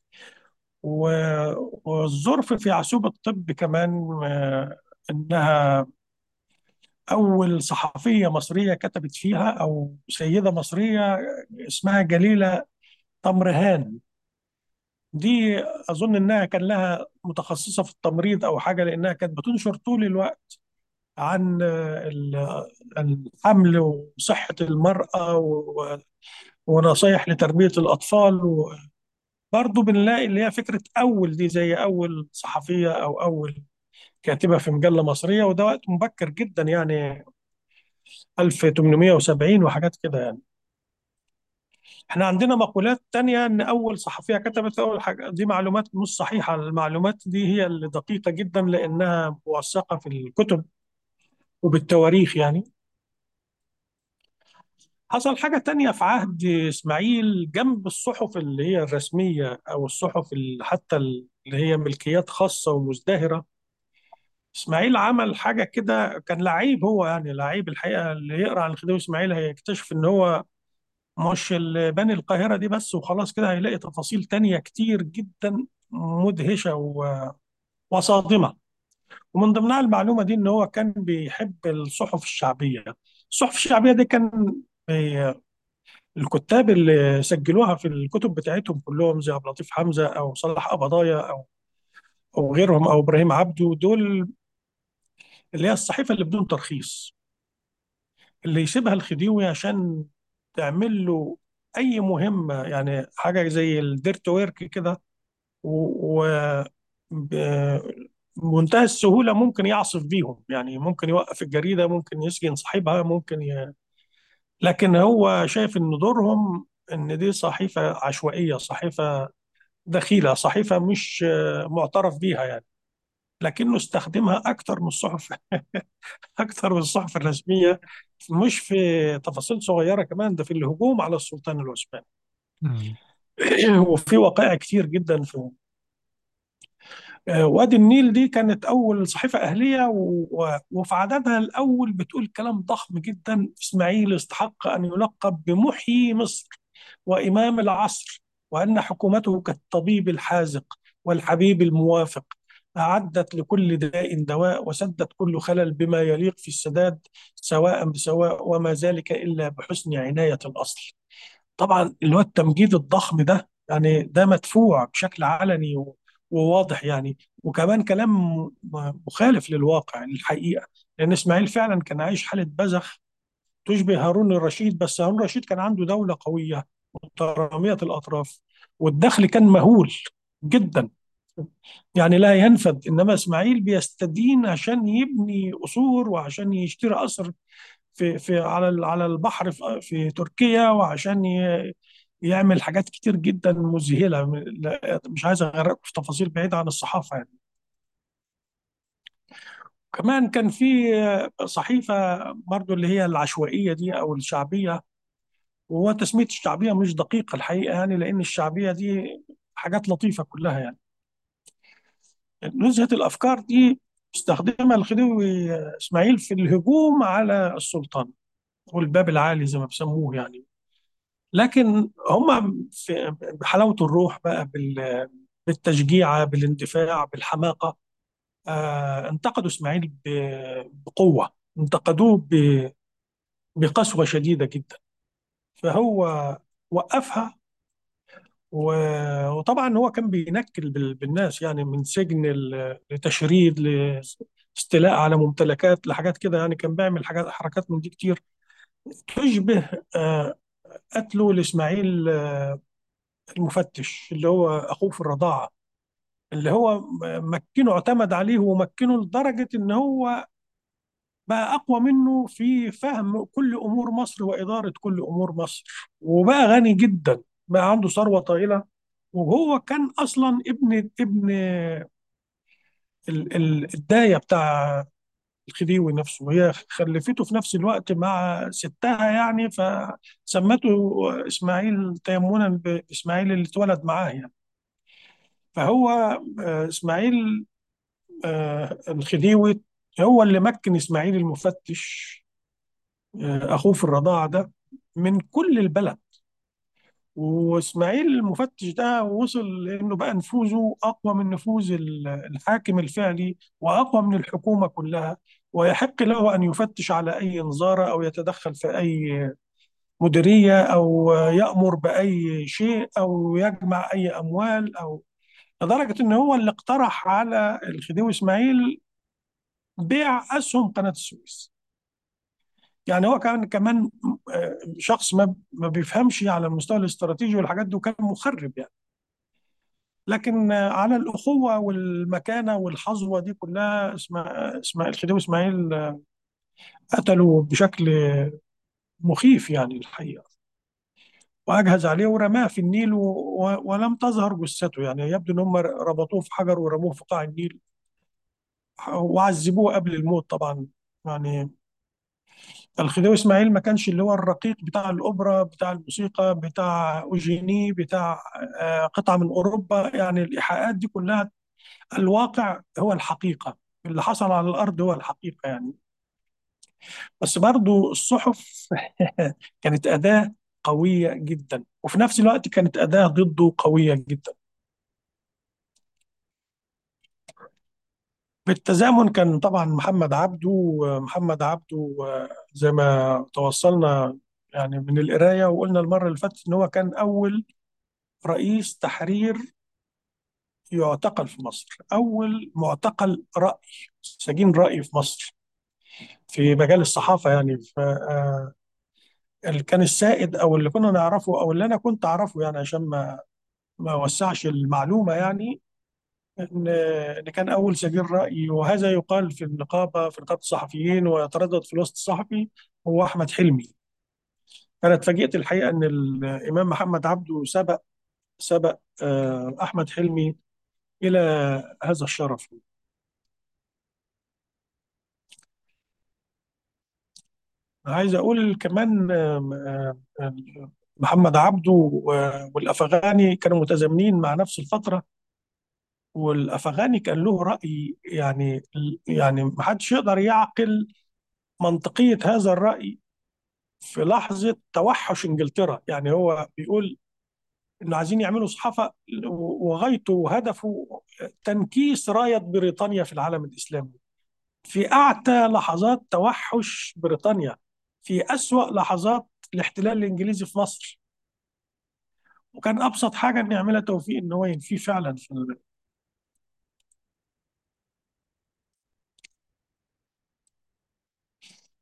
و- والظرف في عسوب الطب كمان آه، انها اول صحفيه مصريه كتبت فيها او سيده مصريه اسمها جليله طمرهان دي اظن انها كان لها متخصصه في التمريض او حاجه لانها كانت بتنشر طول الوقت عن آه، ال- الحمل وصحه المراه و- ونصايح لتربيه الاطفال برضه بنلاقي اللي هي فكرة أول دي زي أول صحفية أو أول كاتبة في مجلة مصرية وده وقت مبكر جدا يعني 1870 وحاجات كده يعني احنا عندنا مقولات تانية ان اول صحفية كتبت اول حاجة دي معلومات مش صحيحة المعلومات دي هي اللي دقيقة جدا لانها موثقة في الكتب وبالتواريخ يعني حصل حاجة تانية في عهد اسماعيل جنب الصحف اللي هي الرسمية او الصحف اللي حتى اللي هي ملكيات خاصة ومزدهرة اسماعيل عمل حاجه كده كان لعيب هو يعني لعيب الحقيقه اللي يقرا عن الخديوي اسماعيل هيكتشف ان هو مش ال- بني القاهره دي بس وخلاص كده هيلاقي تفاصيل تانية كتير جدا مدهشه و- وصادمه ومن ضمنها المعلومه دي ان هو كان بيحب الصحف الشعبيه الصحف الشعبيه دي كان بي- الكتاب اللي سجلوها في الكتب بتاعتهم كلهم زي عبد اللطيف حمزه او صلاح قبضايا او او غيرهم او ابراهيم عبده دول اللي هي الصحيفه اللي بدون ترخيص اللي يسيبها الخديوي عشان تعمل له اي مهمه يعني حاجه زي الديرت ورك كده و و- ب- بمنتهى السهوله ممكن يعصف بيهم يعني ممكن يوقف الجريده ممكن يسجن صاحبها ممكن ي... لكن هو شايف ان دورهم ان دي صحيفه عشوائيه صحيفه دخيله صحيفه مش آه، معترف بيها يعني لكنه استخدمها اكتر من الصحف اكتر من الصحف الرسميه مش في تفاصيل صغيره كمان ده في الهجوم على السلطان العثماني مم. وفي وقائع كتير جدا في آه، وادي النيل دي كانت اول صحيفه اهليه و... و- وفي عددها الاول بتقول كلام ضخم جدا اسماعيل استحق ان يلقب بمحيي مصر وامام العصر وان حكومته كالطبيب الحاذق والحبيب الموافق أعدت لكل داء دواء وسدت كل خلل بما يليق في السداد سواء بسواء وما ذلك إلا بحسن عناية الأصل طبعا اللي هو التمجيد الضخم ده يعني ده مدفوع بشكل علني و- وواضح يعني وكمان كلام م- مخالف للواقع الحقيقة لأن إسماعيل فعلا كان عايش حالة بذخ تشبه هارون الرشيد بس هارون الرشيد كان عنده دولة قوية مترامية الأطراف والدخل كان مهول جدا يعني لا ينفد إنما إسماعيل بيستدين عشان يبني قصور وعشان يشتري قصر في في على ال- على البحر في, في تركيا وعشان ي- يعمل حاجات كتير جدا مذهلة م- لا- مش عايز أغرق في تفاصيل بعيدة عن الصحافة يعني كمان كان في صحيفة برضو اللي هي العشوائية دي أو الشعبية وهو تسمية الشعبية مش دقيقة الحقيقة يعني لأن الشعبية دي حاجات لطيفة كلها يعني نزهة الأفكار دي استخدمها الخديوي إسماعيل في الهجوم على السلطان والباب العالي زي ما بيسموه يعني لكن هم في بحلاوة الروح بقى بال- بالتشجيع بالاندفاع بالحماقة آه انتقدوا إسماعيل ب- بقوة انتقدوه ب- بقسوة شديدة جدا فهو وقفها و- وطبعا هو كان بينكل بال- بالناس يعني من سجن ال- لتشريد لاستيلاء على ممتلكات لحاجات كده يعني كان بيعمل حاجات حركات من دي كتير تشبه آه، قتله لإسماعيل آه، المفتش اللي هو أخوه في الرضاعة اللي هو مكنه اعتمد عليه ومكنه لدرجة إن هو بقى أقوى منه في فهم كل أمور مصر وإدارة كل أمور مصر وبقى غني جدا بقى عنده ثروة طائلة وهو كان أصلا ابن ابن ال- ال- الداية بتاع الخديوي نفسه وهي خلفته في نفس الوقت مع ستها يعني فسمته إسماعيل تيمنا بإسماعيل اللي اتولد معاه يعني فهو آه، إسماعيل آه، الخديوي هو اللي مكن إسماعيل المفتش آه، أخوه في الرضاعة ده من كل البلد وإسماعيل المفتش ده وصل لأنه بقى نفوذه أقوى من نفوذ ال- الحاكم الفعلي وأقوى من الحكومة كلها ويحق له أن يفتش على أي نظارة أو يتدخل في أي مديرية أو يأمر بأي شيء أو يجمع أي أموال أو لدرجة إن هو اللي اقترح على الخديوي إسماعيل بيع أسهم قناة السويس يعني هو كان كمان آه، شخص ما ما بيفهمش على المستوى الاستراتيجي والحاجات دي وكان مخرب يعني لكن آه، على الأخوة والمكانة والحظوة دي كلها اسماء اسماء الخديوي إسماعيل آه، قتله بشكل مخيف يعني الحقيقة وأجهز عليه ورماه في النيل و... و... ولم تظهر جثته يعني يبدو إن هم ربطوه في حجر ورموه في قاع النيل وعذبوه قبل الموت طبعا يعني الخديوي اسماعيل ما كانش اللي هو الرقيق بتاع الاوبرا بتاع الموسيقى بتاع اوجيني بتاع آه، قطعه من اوروبا يعني الايحاءات دي كلها الواقع هو الحقيقه اللي حصل على الارض هو الحقيقه يعني بس برضو الصحف كانت اداه قويه جدا وفي نفس الوقت كانت اداه ضده قويه جدا بالتزامن كان طبعا محمد عبده محمد عبده آه، زي ما توصلنا يعني من القرايه وقلنا المره اللي فاتت ان هو كان اول رئيس تحرير يعتقل في مصر أول معتقل رأي سجين رأي في مصر في مجال الصحافة يعني ف آه، اللي كان السائد أو اللي كنا نعرفه أو اللي أنا كنت أعرفه يعني عشان ما ما وسعش المعلومة يعني إن إن كان أول سجين رأي وهذا يقال في النقابة في نقابة الصحفيين ويتردد في الوسط الصحفي هو أحمد حلمي أنا اتفاجئت الحقيقة إن الإمام محمد عبده سبق سبق آه، أحمد حلمي إلى هذا الشرف عايز اقول كمان آم، آم، آم، محمد عبده و- والافغاني كانوا متزامنين مع نفس الفتره والافغاني كان له راي يعني يعني ما حدش يقدر يعقل منطقيه هذا الراي في لحظه توحش انجلترا يعني هو بيقول انه عايزين يعملوا صحافه وغايته وهدفه تنكيس رايه بريطانيا في العالم الاسلامي في اعتى لحظات توحش بريطانيا في اسوأ لحظات الاحتلال الانجليزي في مصر وكان ابسط حاجه ان يعملها توفيق ان هو ينفيه فعلا في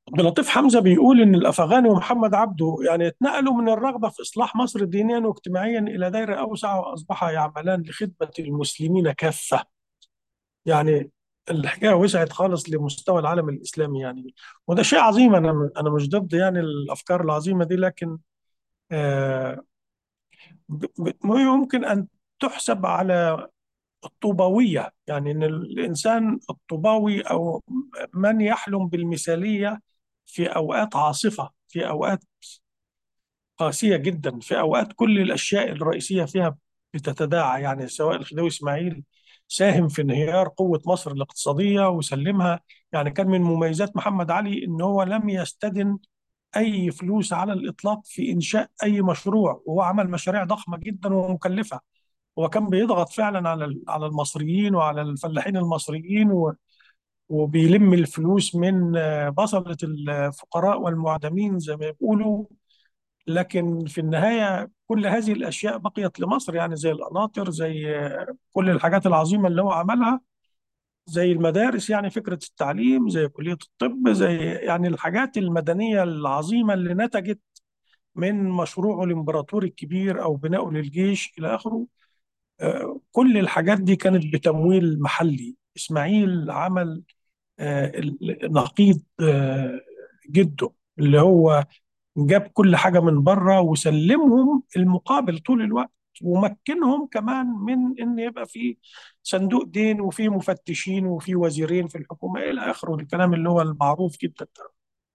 عبد اللطيف حمزة بيقول إن الأفغاني ومحمد عبده يعني اتنقلوا من الرغبة في إصلاح مصر دينيا واجتماعيا إلى دائرة أوسع وأصبحا يعملان لخدمة المسلمين كافة يعني الحكاية وسعت خالص لمستوى العالم الإسلامي يعني وده شيء عظيم أنا أنا مش ضد يعني الأفكار العظيمة دي لكن آه، ب- ب- ممكن أن تحسب على الطوباوية يعني إن الإنسان الطوباوي أو من يحلم بالمثالية في أوقات عاصفة في أوقات قاسية جدا في أوقات كل الأشياء الرئيسية فيها بتتداعى يعني سواء الخديوي إسماعيل ساهم في انهيار قوة مصر الاقتصادية وسلمها يعني كان من مميزات محمد علي إن هو لم يستدن أي فلوس على الإطلاق في إنشاء أي مشروع وهو عمل مشاريع ضخمة جدا ومكلفة هو كان بيضغط فعلا على على المصريين وعلى الفلاحين المصريين و- وبيلم الفلوس من آه، بصلة الفقراء والمعدمين زي ما بيقولوا لكن في النهاية كل هذه الأشياء بقيت لمصر يعني زي القناطر زي آه، كل الحاجات العظيمة اللي هو عملها زي المدارس يعني فكرة التعليم زي كلية الطب زي يعني الحاجات المدنية العظيمة اللي نتجت من مشروعه الإمبراطوري الكبير أو بنائه للجيش إلى آخره آه، كل الحاجات دي كانت بتمويل محلي إسماعيل عمل آه، ال- نقيض آه، جده اللي هو جاب كل حاجة من بره وسلمهم المقابل طول الوقت ومكنهم كمان من ان يبقى في صندوق دين وفي مفتشين وفي وزيرين في الحكومة الى اخره الكلام اللي هو المعروف جدا ده.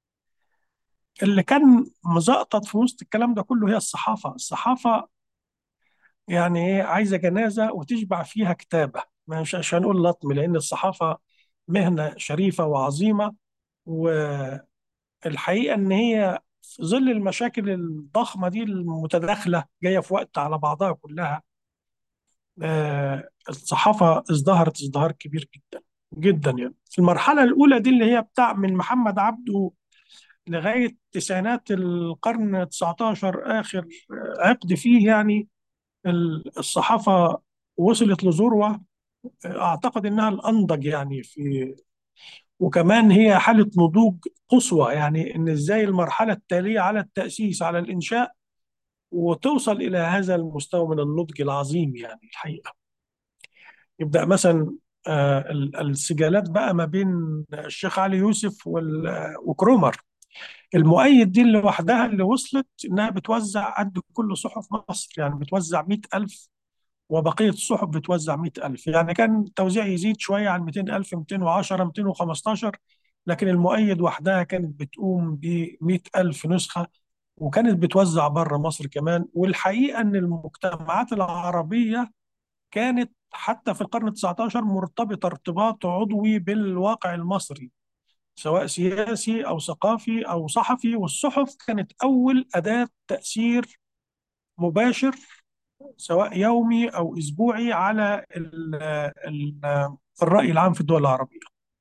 اللي كان مزقطط في وسط الكلام ده كله هي الصحافة الصحافة يعني ايه عايزة جنازة وتشبع فيها كتابة مش مش هنقول لطم لان الصحافة مهنة شريفة وعظيمة والحقيقة ان هي في ظل المشاكل الضخمة دي المتداخلة جاية في وقت على بعضها كلها آه، الصحافة ازدهرت ازدهار كبير جدا جدا يعني في المرحلة الأولى دي اللي هي بتاع من محمد عبده لغاية تسعينات القرن 19 آخر عقد فيه يعني ال- الصحافة وصلت لذروة أعتقد إنها الأنضج يعني في وكمان هي حالة نضوج قصوى يعني إن إزاي المرحلة التالية على التأسيس على الإنشاء وتوصل إلى هذا المستوى من النضج العظيم يعني الحقيقة يبدأ مثلا آه، ال- السجالات بقى ما بين الشيخ علي يوسف وال- وكرومر المؤيد دي اللي لوحدها اللي وصلت إنها بتوزع قد كل صحف مصر يعني بتوزع مئة ألف وبقية الصحف بتوزع مئة ألف يعني كان التوزيع يزيد شوية عن 200 ألف 210 215 لكن المؤيد وحدها كانت بتقوم ب 100 ألف نسخة وكانت بتوزع بره مصر كمان والحقيقة أن المجتمعات العربية كانت حتى في القرن التسعتاشر مرتبطة ارتباط عضوي بالواقع المصري سواء سياسي أو ثقافي أو صحفي والصحف كانت أول أداة تأثير مباشر سواء يومي أو أسبوعي على ال ال الرأي العام في الدول العربية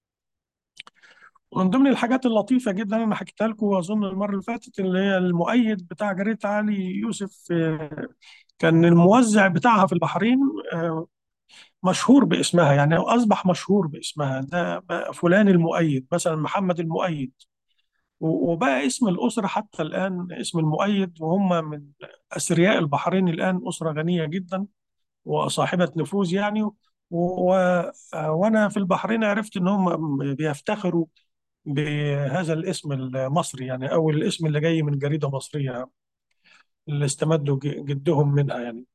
ومن ضمن الحاجات اللطيفة جدا أنا حكيتها لكم أظن المرة اللي فاتت اللي هي المؤيد بتاع جريدة علي يوسف آه، كان الموزع بتاعها في البحرين آه، مشهور باسمها يعني أصبح مشهور باسمها ده بقى فلان المؤيد مثلا محمد المؤيد و- وبقى اسم الأسرة حتى الآن اسم المؤيد وهم من أثرياء البحرين الآن أسرة غنية جدا وصاحبة نفوذ يعني و... و... وأنا في البحرين عرفت إن هم بيفتخروا بهذا الاسم المصري يعني أو الاسم اللي جاي من جريدة مصرية اللي استمدوا ج- جدهم منها يعني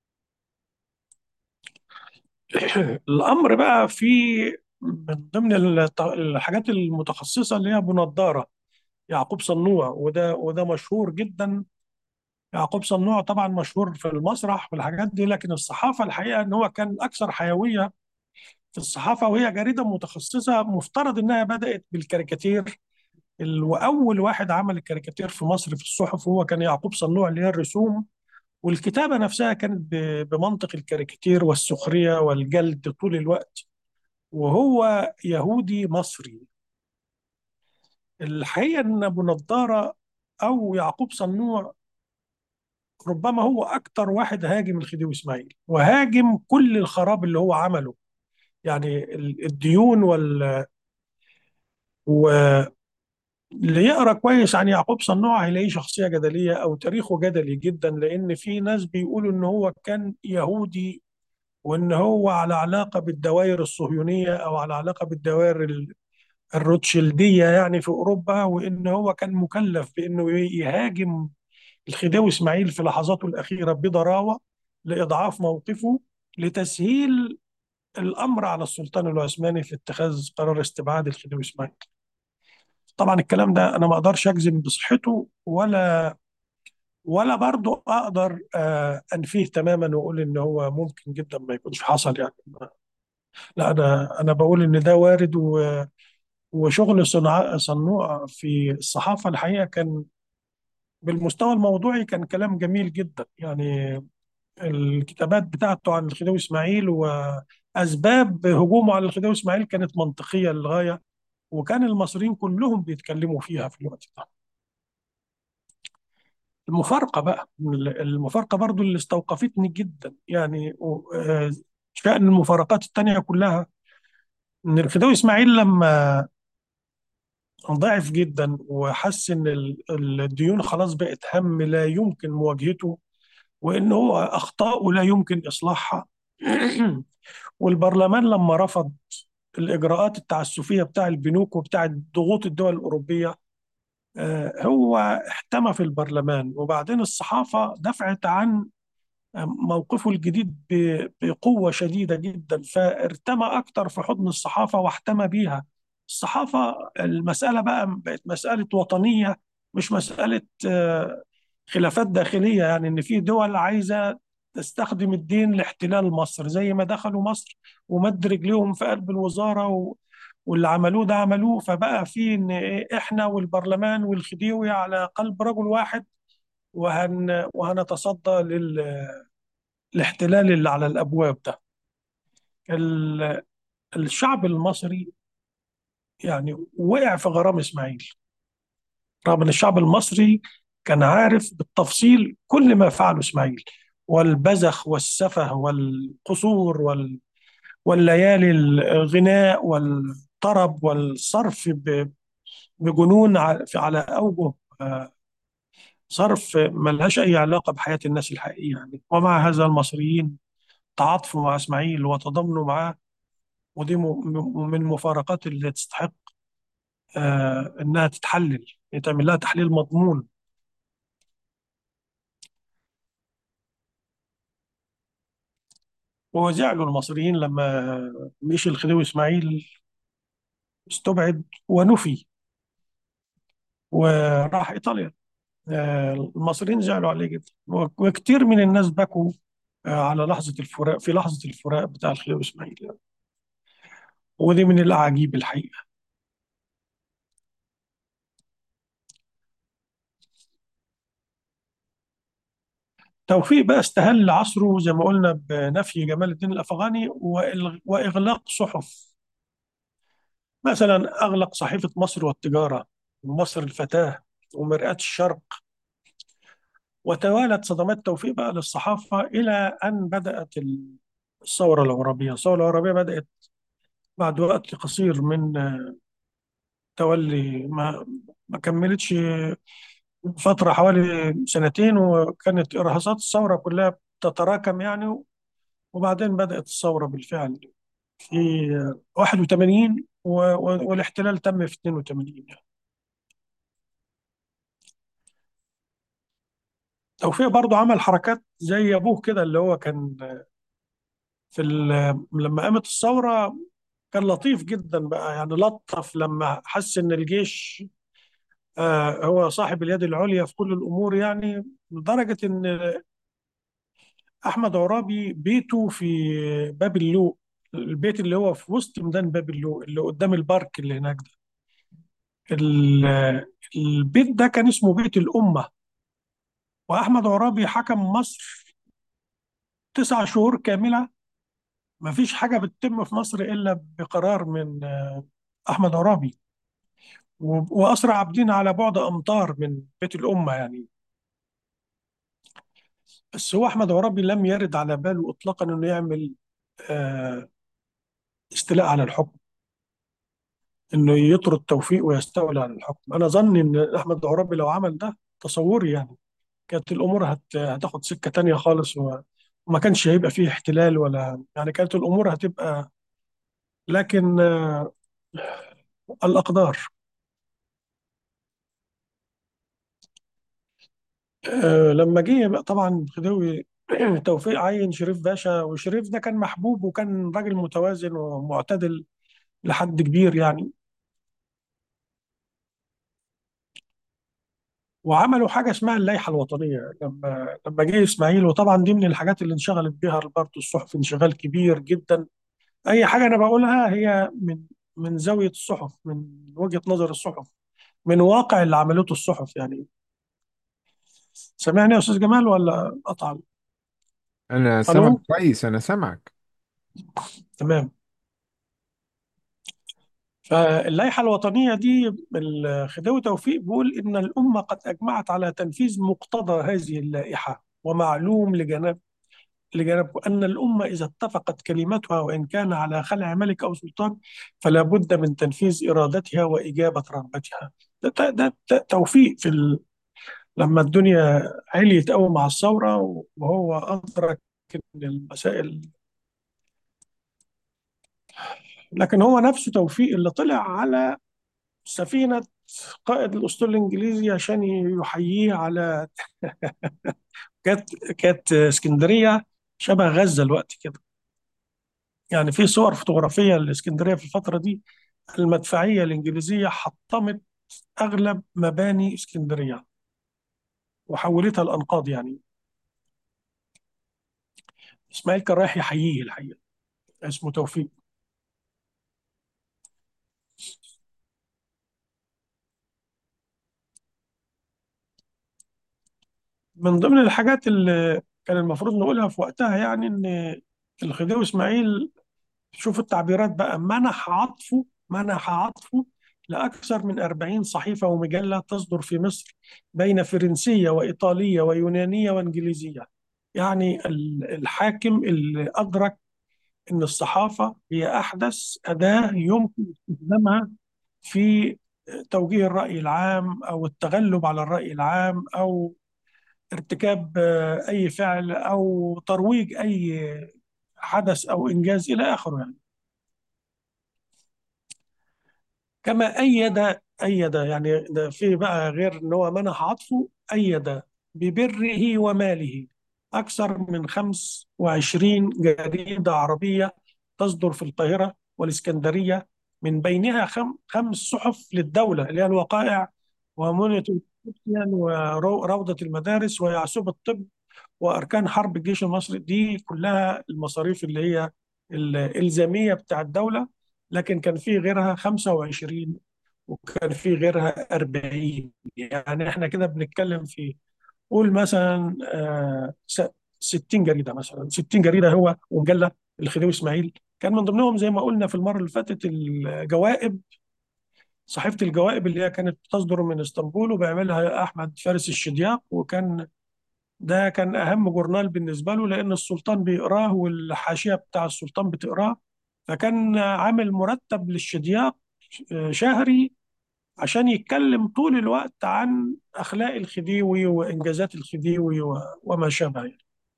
الأمر بقى في من ضمن الت- الحاجات المتخصصة اللي هي أبو نضارة يعقوب صنوع وده وده مشهور جدا يعقوب صنوع طبعا مشهور في المسرح والحاجات دي لكن الصحافة الحقيقة إن هو كان أكثر حيوية في الصحافة وهي جريدة متخصصة مفترض إنها بدأت بالكاريكاتير ال- وأول واحد عمل الكاريكاتير في مصر في الصحف هو كان يعقوب صنوع اللي هي الرسوم والكتابة نفسها كانت ب- بمنطق الكاريكاتير والسخرية والجلد طول الوقت وهو يهودي مصري الحقيقة إن أبو نضارة أو يعقوب صنوع ربما هو أكتر واحد هاجم الخديوي إسماعيل وهاجم كل الخراب اللي هو عمله يعني ال- الديون وال اللي يقرا كويس عن يعقوب صنوع هيلاقيه شخصيه جدليه او تاريخه جدلي جدا لان في ناس بيقولوا ان هو كان يهودي وان هو على علاقه بالدوائر الصهيونيه او على علاقه بالدوائر ال- الروتشيلديه يعني في اوروبا وان هو كان مكلف بانه يهاجم الخديوي اسماعيل في لحظاته الاخيره بضراوه لاضعاف موقفه لتسهيل الامر على السلطان العثماني في اتخاذ قرار استبعاد الخديوي اسماعيل. طبعا الكلام ده انا ما اقدرش اجزم بصحته ولا ولا برضو اقدر آه، انفيه تماما واقول ان هو ممكن جدا ما يكونش حصل يعني لا انا انا بقول ان ده وارد و- وشغل صنع صنوع في الصحافه الحقيقه كان بالمستوى الموضوعي كان كلام جميل جدا يعني الكتابات بتاعته عن الخديوي اسماعيل واسباب هجومه على الخديوي اسماعيل كانت منطقيه للغايه وكان المصريين كلهم بيتكلموا فيها في الوقت ده المفارقة بقى المفارقة برضو اللي استوقفتني جدا يعني و- آه، شأن المفارقات التانية كلها إن الخديوي إسماعيل لما ضعف جدا وحس إن ال- الديون خلاص بقت هم لا يمكن مواجهته وإن هو أخطاؤه لا يمكن إصلاحها والبرلمان لما رفض الإجراءات التعسفية بتاع البنوك وبتاع ضغوط الدول الأوروبية آه، هو احتمى في البرلمان وبعدين الصحافة دفعت عن موقفه الجديد ب- بقوة شديدة جدا فارتمى أكتر في حضن الصحافة واحتمى بيها الصحافة المسألة بقى بقت مسألة وطنية مش مسألة آه، خلافات داخلية يعني إن في دول عايزة تستخدم الدين لاحتلال مصر زي ما دخلوا مصر ومد رجليهم في قلب الوزارة و... واللي عملوه ده عملوه فبقى في إن إيه، إحنا والبرلمان والخديوي على قلب رجل واحد وهن... وهنتصدى لل... الاحتلال اللي على الابواب ده ال- الشعب المصري يعني وقع في غرام اسماعيل رغم ان الشعب المصري كان عارف بالتفصيل كل ما فعله اسماعيل والبذخ والسفه والقصور وال والليالي الغناء والطرب والصرف ب- بجنون ع- في- على اوجه آه، صرف ملهاش اي علاقه بحياه الناس الحقيقيه يعني ومع هذا المصريين تعاطفوا مع اسماعيل وتضامنوا معاه ودي م- م- من المفارقات اللي تستحق آه، انها تتحلل يتعمل لها تحليل مضمون وزعلوا المصريين لما مشي الخديوي اسماعيل استبعد ونفي وراح ايطاليا آه، المصريين زعلوا عليه جدا وكتير من الناس بكوا آه، على لحظة الفراق في لحظة الفراق بتاع الخديوي اسماعيل يعني. ودي من الأعاجيب الحقيقة توفيق بقى استهل عصره زي ما قلنا بنفي جمال الدين الأفغاني وإلغ- وإغلاق صحف مثلا أغلق صحيفة مصر والتجارة ومصر الفتاة ومرآة الشرق وتوالت صدمات توفيق بقى للصحافة إلى أن بدأت الثورة العربية الثورة العربية بدأت بعد وقت قصير من تولي ما ما كملتش فترة حوالي سنتين وكانت إرهاصات الثورة كلها تتراكم يعني وبعدين بدأت الثورة بالفعل في 81 و- و- والاحتلال تم في 82 يعني. توفيق برضه عمل حركات زي أبوه كده اللي هو كان في ال- لما قامت الثورة كان لطيف جدا بقى يعني لطف لما حس إن الجيش آه، هو صاحب اليد العليا في كل الأمور يعني لدرجة إن أحمد عرابي بيته في باب اللوق البيت اللي هو في وسط ميدان باب اللوق اللي قدام البارك اللي هناك ده ال- البيت ده كان اسمه بيت الأمة وأحمد عرابي حكم مصر تسع شهور كاملة ما فيش حاجة بتتم في مصر إلا بقرار من آه، أحمد عرابي و- وأسرى عابدين على بعد أمتار من بيت الأمة يعني بس هو أحمد عرابي لم يرد على باله إطلاقا إنه يعمل آه، استيلاء على الحكم انه يطرد توفيق ويستولي على الحكم انا ظني ان احمد عرابي لو عمل ده تصوري يعني كانت الامور هت... هتاخد سكه تانية خالص و... وما كانش هيبقى فيه احتلال ولا يعني كانت الامور هتبقى لكن آه، الاقدار آه، لما جه بقى طبعا خديوي توفيق عين شريف باشا وشريف ده كان محبوب وكان راجل متوازن ومعتدل لحد كبير يعني وعملوا حاجه اسمها اللائحه الوطنيه لما لما جه اسماعيل وطبعا دي من الحاجات اللي انشغلت بها برضه الصحف انشغال كبير جدا اي حاجه انا بقولها هي من من زاويه الصحف من وجهه نظر الصحف من واقع اللي عملته الصحف يعني سامعني يا استاذ جمال ولا قطع أنا الو سامعك كويس أنا سامعك تمام فاللائحة الوطنية دي الخديوي توفيق بيقول إن الأمة قد أجمعت على تنفيذ مقتضى هذه اللائحة ومعلوم لجناب لجناب أن الأمة إذا اتفقت كلمتها وإن كان على خلع ملك أو سلطان فلا بد من تنفيذ إرادتها وإجابة رغبتها ده, ده, ده, ده توفيق في ال... لما الدنيا عليت قوي مع الثورة وهو أدرك إن المسائل لكن هو نفسه توفيق اللي طلع على سفينة قائد الأسطول الإنجليزي عشان يحييه على كانت كانت اسكندرية شبه غزة الوقت كده يعني في صور فوتوغرافية لإسكندرية في الفترة دي المدفعية الإنجليزية حطمت أغلب مباني اسكندرية وحولتها لأنقاض يعني إسماعيل كان رايح يحييه الحقيقة اسمه توفيق من ضمن الحاجات اللي كان المفروض نقولها في وقتها يعني إن الخديوي إسماعيل شوف التعبيرات بقى منح عطفه منح عطفه لأكثر من 40 صحيفة ومجلة تصدر في مصر بين فرنسية وإيطالية ويونانية وإنجليزية يعني ال- الحاكم اللي أدرك أن الصحافة هي أحدث أداة يمكن استخدامها في توجيه الرأي العام أو التغلب على الرأي العام أو ارتكاب آه، أي فعل أو ترويج أي حدث أو إنجاز إلى آخره يعني كما أيد أيد يعني ده في بقى غير إن هو منح عطفه أيد ببره وماله أكثر من 25 جريدة عربية تصدر في القاهرة والإسكندرية من بينها خم خمس صحف للدولة اللي هي الوقائع ومنية الكتيان وروضة المدارس ويعسوب الطب وأركان حرب الجيش المصري دي كلها المصاريف اللي هي الإلزامية بتاع الدولة لكن كان في غيرها 25 وكان في غيرها 40 يعني احنا كده بنتكلم في قول مثلا آه، س- 60 جريدة مثلا 60 جريدة هو ومجلة الخديوي إسماعيل كان من ضمنهم زي ما قلنا في المرة اللي فاتت الجوائب صحيفة الجوائب اللي هي كانت تصدر من اسطنبول وبيعملها أحمد فارس الشدياق وكان ده كان أهم جورنال بالنسبة له لأن السلطان بيقراه والحاشية بتاع السلطان بتقراه فكان عامل مرتب للشدياق آه، شهري عشان يتكلم طول الوقت عن أخلاق الخديوي وإنجازات الخديوي و- وما شابه يعني.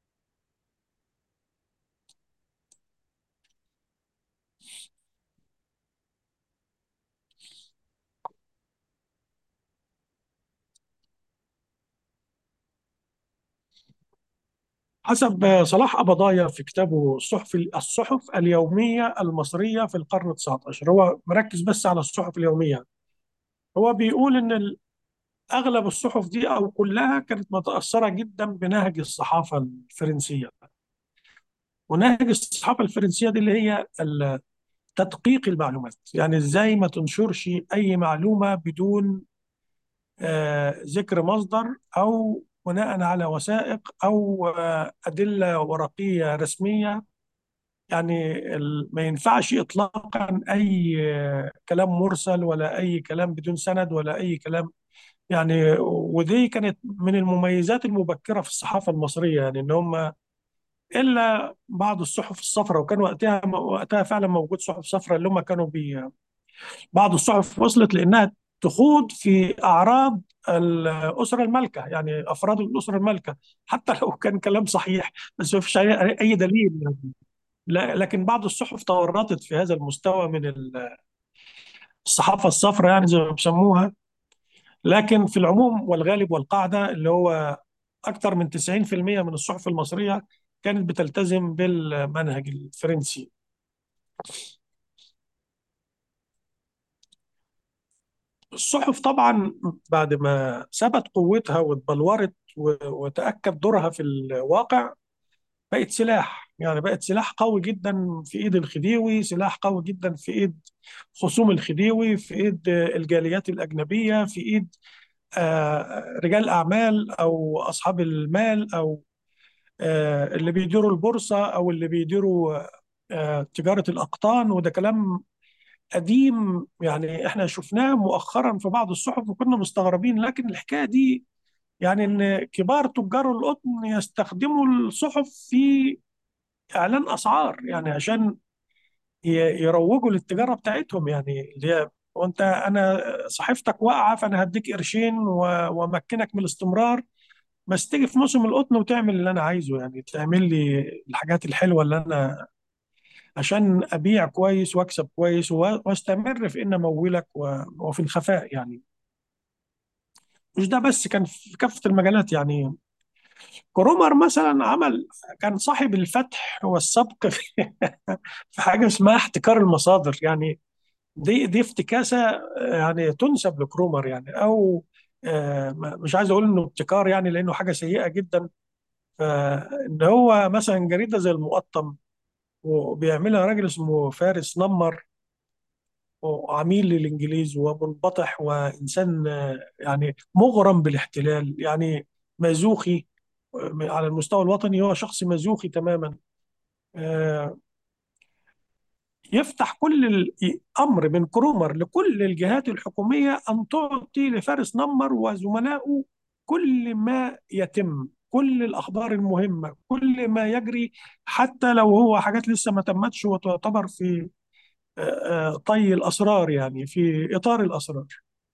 حسب صلاح قبضايا في كتابه الصحف الصحف اليومية المصرية في القرن ال 19 هو مركز بس على الصحف اليومية هو بيقول إن ال- أغلب الصحف دي أو كلها كانت متأثرة جدا بنهج الصحافة الفرنسية ونهج الصحافة الفرنسية دي اللي هي ال- تدقيق المعلومات يعني إزاي ما تنشرش أي معلومة بدون آه، ذكر مصدر أو بناء على وثائق أو آه، أدلة ورقية رسمية يعني ال- ما ينفعش إطلاقا أي آه، كلام مرسل ولا أي كلام بدون سند ولا أي كلام يعني ودي كانت من المميزات المبكرة في الصحافة المصرية يعني إن هم إلا بعض الصحف الصفراء وكان وقتها وقتها فعلا موجود صحف صفراء اللي هم كانوا بي بعض الصحف وصلت لانها تخوض في اعراض الاسره المالكه يعني افراد الاسره المالكه حتى لو كان كلام صحيح بس ما فيش عليه اي دليل لا- لكن بعض الصحف تورطت في هذا المستوى من ال- الصحافه الصفراء يعني زي ما بيسموها لكن في العموم والغالب والقاعده اللي هو اكثر من 90% من الصحف المصريه كانت بتلتزم بالمنهج الفرنسي الصحف طبعا بعد ما ثبت قوتها واتبلورت و- وتأكد دورها في الواقع بقت سلاح يعني بقت سلاح قوي جدا في ايد الخديوي سلاح قوي جدا في ايد خصوم الخديوي في ايد الجاليات الأجنبية في ايد آه، رجال أعمال أو أصحاب المال أو آه، اللي بيديروا البورصة أو اللي بيديروا آه، تجارة الأقطان وده كلام قديم يعني احنا شفناه مؤخرا في بعض الصحف وكنا مستغربين لكن الحكايه دي يعني ان كبار تجار القطن يستخدموا الصحف في اعلان اسعار يعني عشان ي- يروجوا للتجاره بتاعتهم يعني اللي هي وانت انا صحيفتك واقعه فانا هديك قرشين و- وامكنك من الاستمرار بس تيجي في موسم القطن وتعمل اللي انا عايزه يعني تعمل لي الحاجات الحلوه اللي انا عشان ابيع كويس واكسب كويس و- واستمر في ان امولك و- وفي الخفاء يعني مش ده بس كان في كافة المجالات يعني كرومر مثلا عمل كان صاحب الفتح والسبق في في حاجة اسمها احتكار المصادر يعني دي دي افتكاسة آه، يعني تنسب لكرومر يعني أو آه، ما- مش عايز أقول إنه ابتكار يعني لأنه حاجة سيئة جدا فإن هو مثلا جريدة زي المقطم وبيعملها راجل اسمه فارس نمر وعميل للإنجليز ومنبطح وإنسان آه، يعني مغرم بالاحتلال يعني مازوخي آه، على المستوى الوطني هو شخص مازوخي تماما آه، يفتح كل الأمر من كرومر لكل الجهات الحكومية أن تعطي لفارس نمر وزملائه كل ما يتم كل الأخبار المهمة كل ما يجري حتى لو هو حاجات لسه ما تمتش وتعتبر في آه، آه، طي الأسرار يعني في إطار الأسرار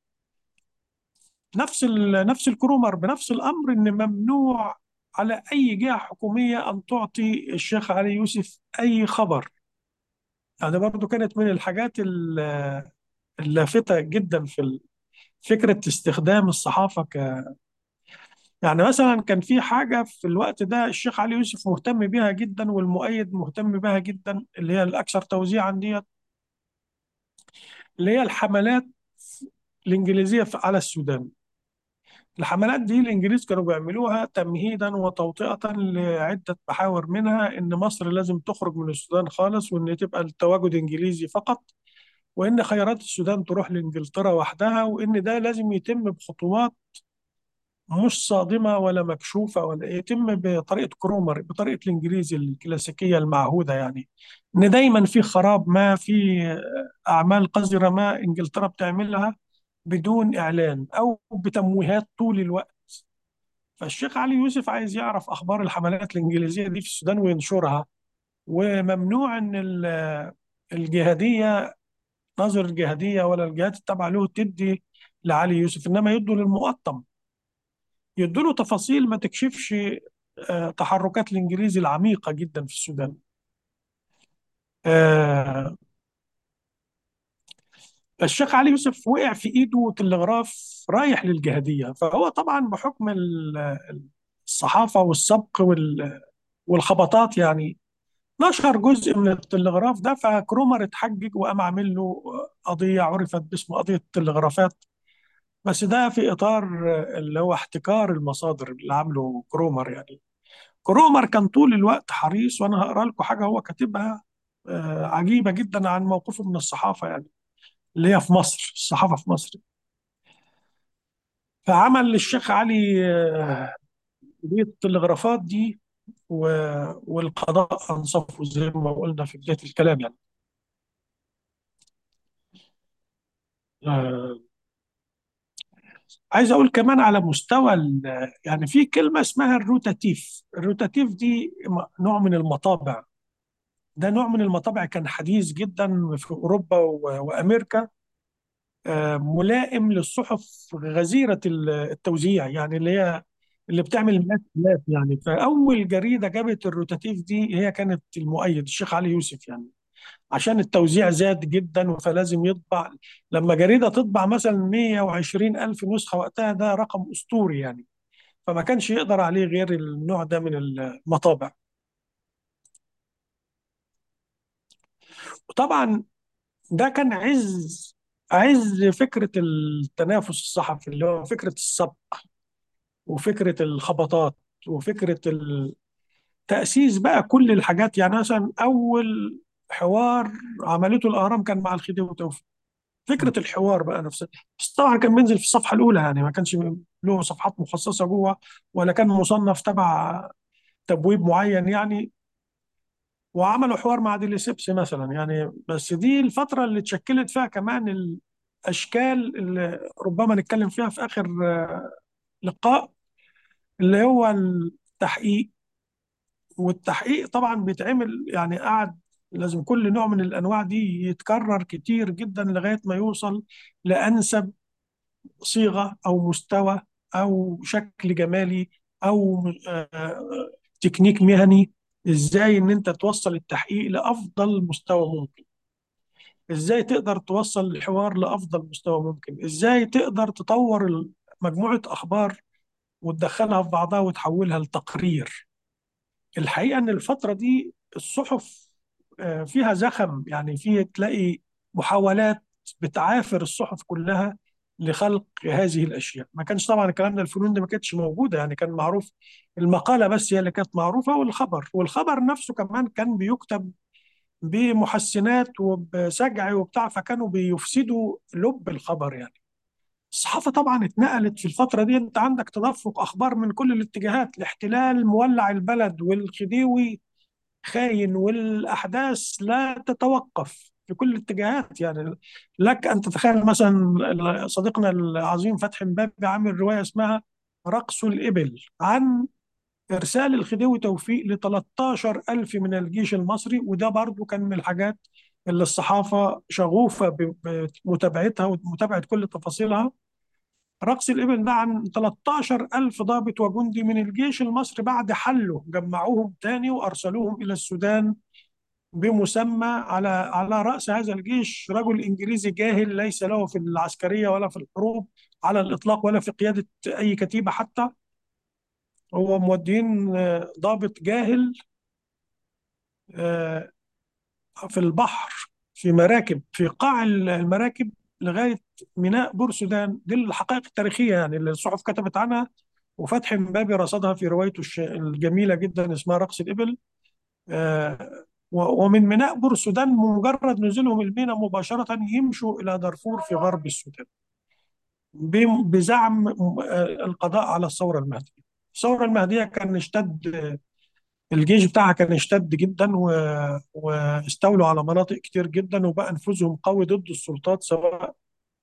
نفس ال- نفس الكرومر بنفس الامر ان ممنوع على اي جهه حكوميه ان تعطي الشيخ علي يوسف اي خبر يعني برضو كانت من الحاجات ال- اللافته جدا في ال- فكره استخدام الصحافه ك يعني مثلا كان في حاجه في الوقت ده الشيخ علي يوسف مهتم بيها جدا والمؤيد مهتم بيها جدا اللي هي الاكثر توزيعا ديت اللي هي الحملات الانجليزيه في- على السودان الحملات دي الإنجليز كانوا بيعملوها تمهيدا وتوطئة لعدة محاور منها إن مصر لازم تخرج من السودان خالص وإن تبقى التواجد إنجليزي فقط وإن خيارات السودان تروح لإنجلترا وحدها وإن ده لازم يتم بخطوات مش صادمة ولا مكشوفة ولا يتم بطريقة كرومر بطريقة الإنجليزي الكلاسيكية المعهودة يعني إن دايما في خراب ما في أعمال قذرة ما إنجلترا بتعملها بدون إعلان أو بتمويهات طول الوقت فالشيخ علي يوسف عايز يعرف اخبار الحملات الانجليزيه دي في السودان وينشرها وممنوع ان ال- الجهاديه نظر الجهاديه ولا الجهات التابعه له تدي لعلي يوسف انما يدوا للمقطم يدوا له تفاصيل ما تكشفش آه، تحركات الانجليزي العميقه جدا في السودان آه، الشيخ علي يوسف وقع في ايده تلغراف رايح للجهاديه فهو طبعا بحكم ال- الصحافه والسبق وال- والخبطات يعني نشر جزء من التلغراف ده فكرومر اتحجج وقام عامل له قضية عرفت باسم قضية التلغرافات بس ده في إطار اللي هو احتكار المصادر اللي عامله كرومر يعني كرومر كان طول الوقت حريص وأنا هقرأ لكم حاجة هو كاتبها آه، عجيبة جدا عن موقفه من الصحافة يعني اللي هي في مصر الصحافة في مصر فعمل للشيخ علي آه، قضية التلغرافات دي و- والقضاء أنصفه زي ما قلنا في بداية الكلام يعني آه، عايز اقول كمان على مستوى ال- يعني في كلمه اسمها الروتاتيف الروتاتيف دي م- نوع من المطابع ده نوع من المطابع كان حديث جدا في أوروبا و- وأمريكا آه، ملائم للصحف غزيرة ال- التوزيع يعني اللي هي اللي بتعمل مئات آلاف يعني فأول جريدة جابت الروتاتيف دي هي كانت المؤيد الشيخ علي يوسف يعني عشان التوزيع زاد جدا فلازم يطبع لما جريدة تطبع مثلا 120 ألف نسخة وقتها ده رقم أسطوري يعني فما كانش يقدر عليه غير النوع ده من المطابع وطبعا ده كان عز عز فكرة التنافس الصحفي اللي هو فكرة السبق وفكرة الخبطات وفكرة التأسيس بقى كل الحاجات يعني مثلا أول حوار عملته الأهرام كان مع الخديوي وتوفيق فكرة الحوار بقى نفسها بس طبعا كان بينزل في الصفحة الأولى يعني ما كانش له صفحات مخصصة جوه ولا كان مصنف تبع تبويب معين يعني وعملوا حوار مع ديليسيبس مثلا يعني بس دي الفترة اللي اتشكلت فيها كمان الأشكال اللي ربما نتكلم فيها في آخر آه، لقاء اللي هو التحقيق والتحقيق طبعا بيتعمل يعني قاعد لازم كل نوع من الأنواع دي يتكرر كتير جدا لغاية ما يوصل لأنسب صيغة أو مستوى أو شكل جمالي أو آه، تكنيك مهني إزاي إن أنت توصل التحقيق لأفضل مستوى ممكن ازاي تقدر توصل الحوار لافضل مستوى ممكن ازاي تقدر تطور ال- مجموعة اخبار وتدخلها في بعضها وتحولها لتقرير الحقيقة ان الفترة دي الصحف آه، فيها زخم يعني فيه تلاقي محاولات بتعافر الصحف كلها لخلق هذه الاشياء ما كانش طبعا الكلام ده الفنون دي ما كانتش موجودة يعني كان معروف المقالة بس هي اللي كانت معروفة والخبر والخبر نفسه كمان كان بيكتب بمحسنات وبسجع وبتاع فكانوا بيفسدوا لب الخبر يعني الصحافة طبعا اتنقلت في الفترة دي انت عندك تدفق اخبار من كل الاتجاهات الاحتلال مولع البلد والخديوي خاين والاحداث لا تتوقف في كل الاتجاهات يعني لك ان تتخيل مثلا صديقنا العظيم فتحي مبابي عامل رواية اسمها رقص الإبل عن إرسال الخديوي توفيق ل 13 ألف من الجيش المصري وده برضو كان من الحاجات اللي الصحافة شغوفة ب- بمتابعتها ومتابعة كل تفاصيلها رقص الإبل ده عن 13 ألف ضابط وجندي من الجيش المصري بعد حله جمعوهم تاني وأرسلوهم إلى السودان بمسمى على على رأس هذا الجيش رجل إنجليزي جاهل ليس له في العسكرية ولا في الحروب على الإطلاق ولا في قيادة أي كتيبة حتى هو مودين آه، ضابط جاهل آه، في البحر في مراكب في قاع المراكب لغاية ميناء بور السودان دي الحقائق التاريخية يعني اللي الصحف كتبت عنها وفتحي مبابي رصدها في روايته الش- الجميلة جدا اسمها رقص الإبل آه، و- ومن ميناء بور السودان بمجرد نزولهم الميناء مباشرة يمشوا إلى دارفور في غرب السودان بم- بزعم آه، القضاء على الثورة المهدية الثورة المهدية كان اشتد الجيش بتاعها كان اشتد جدا و... واستولوا على مناطق كتير جدا وبقى نفوذهم قوي ضد السلطات سواء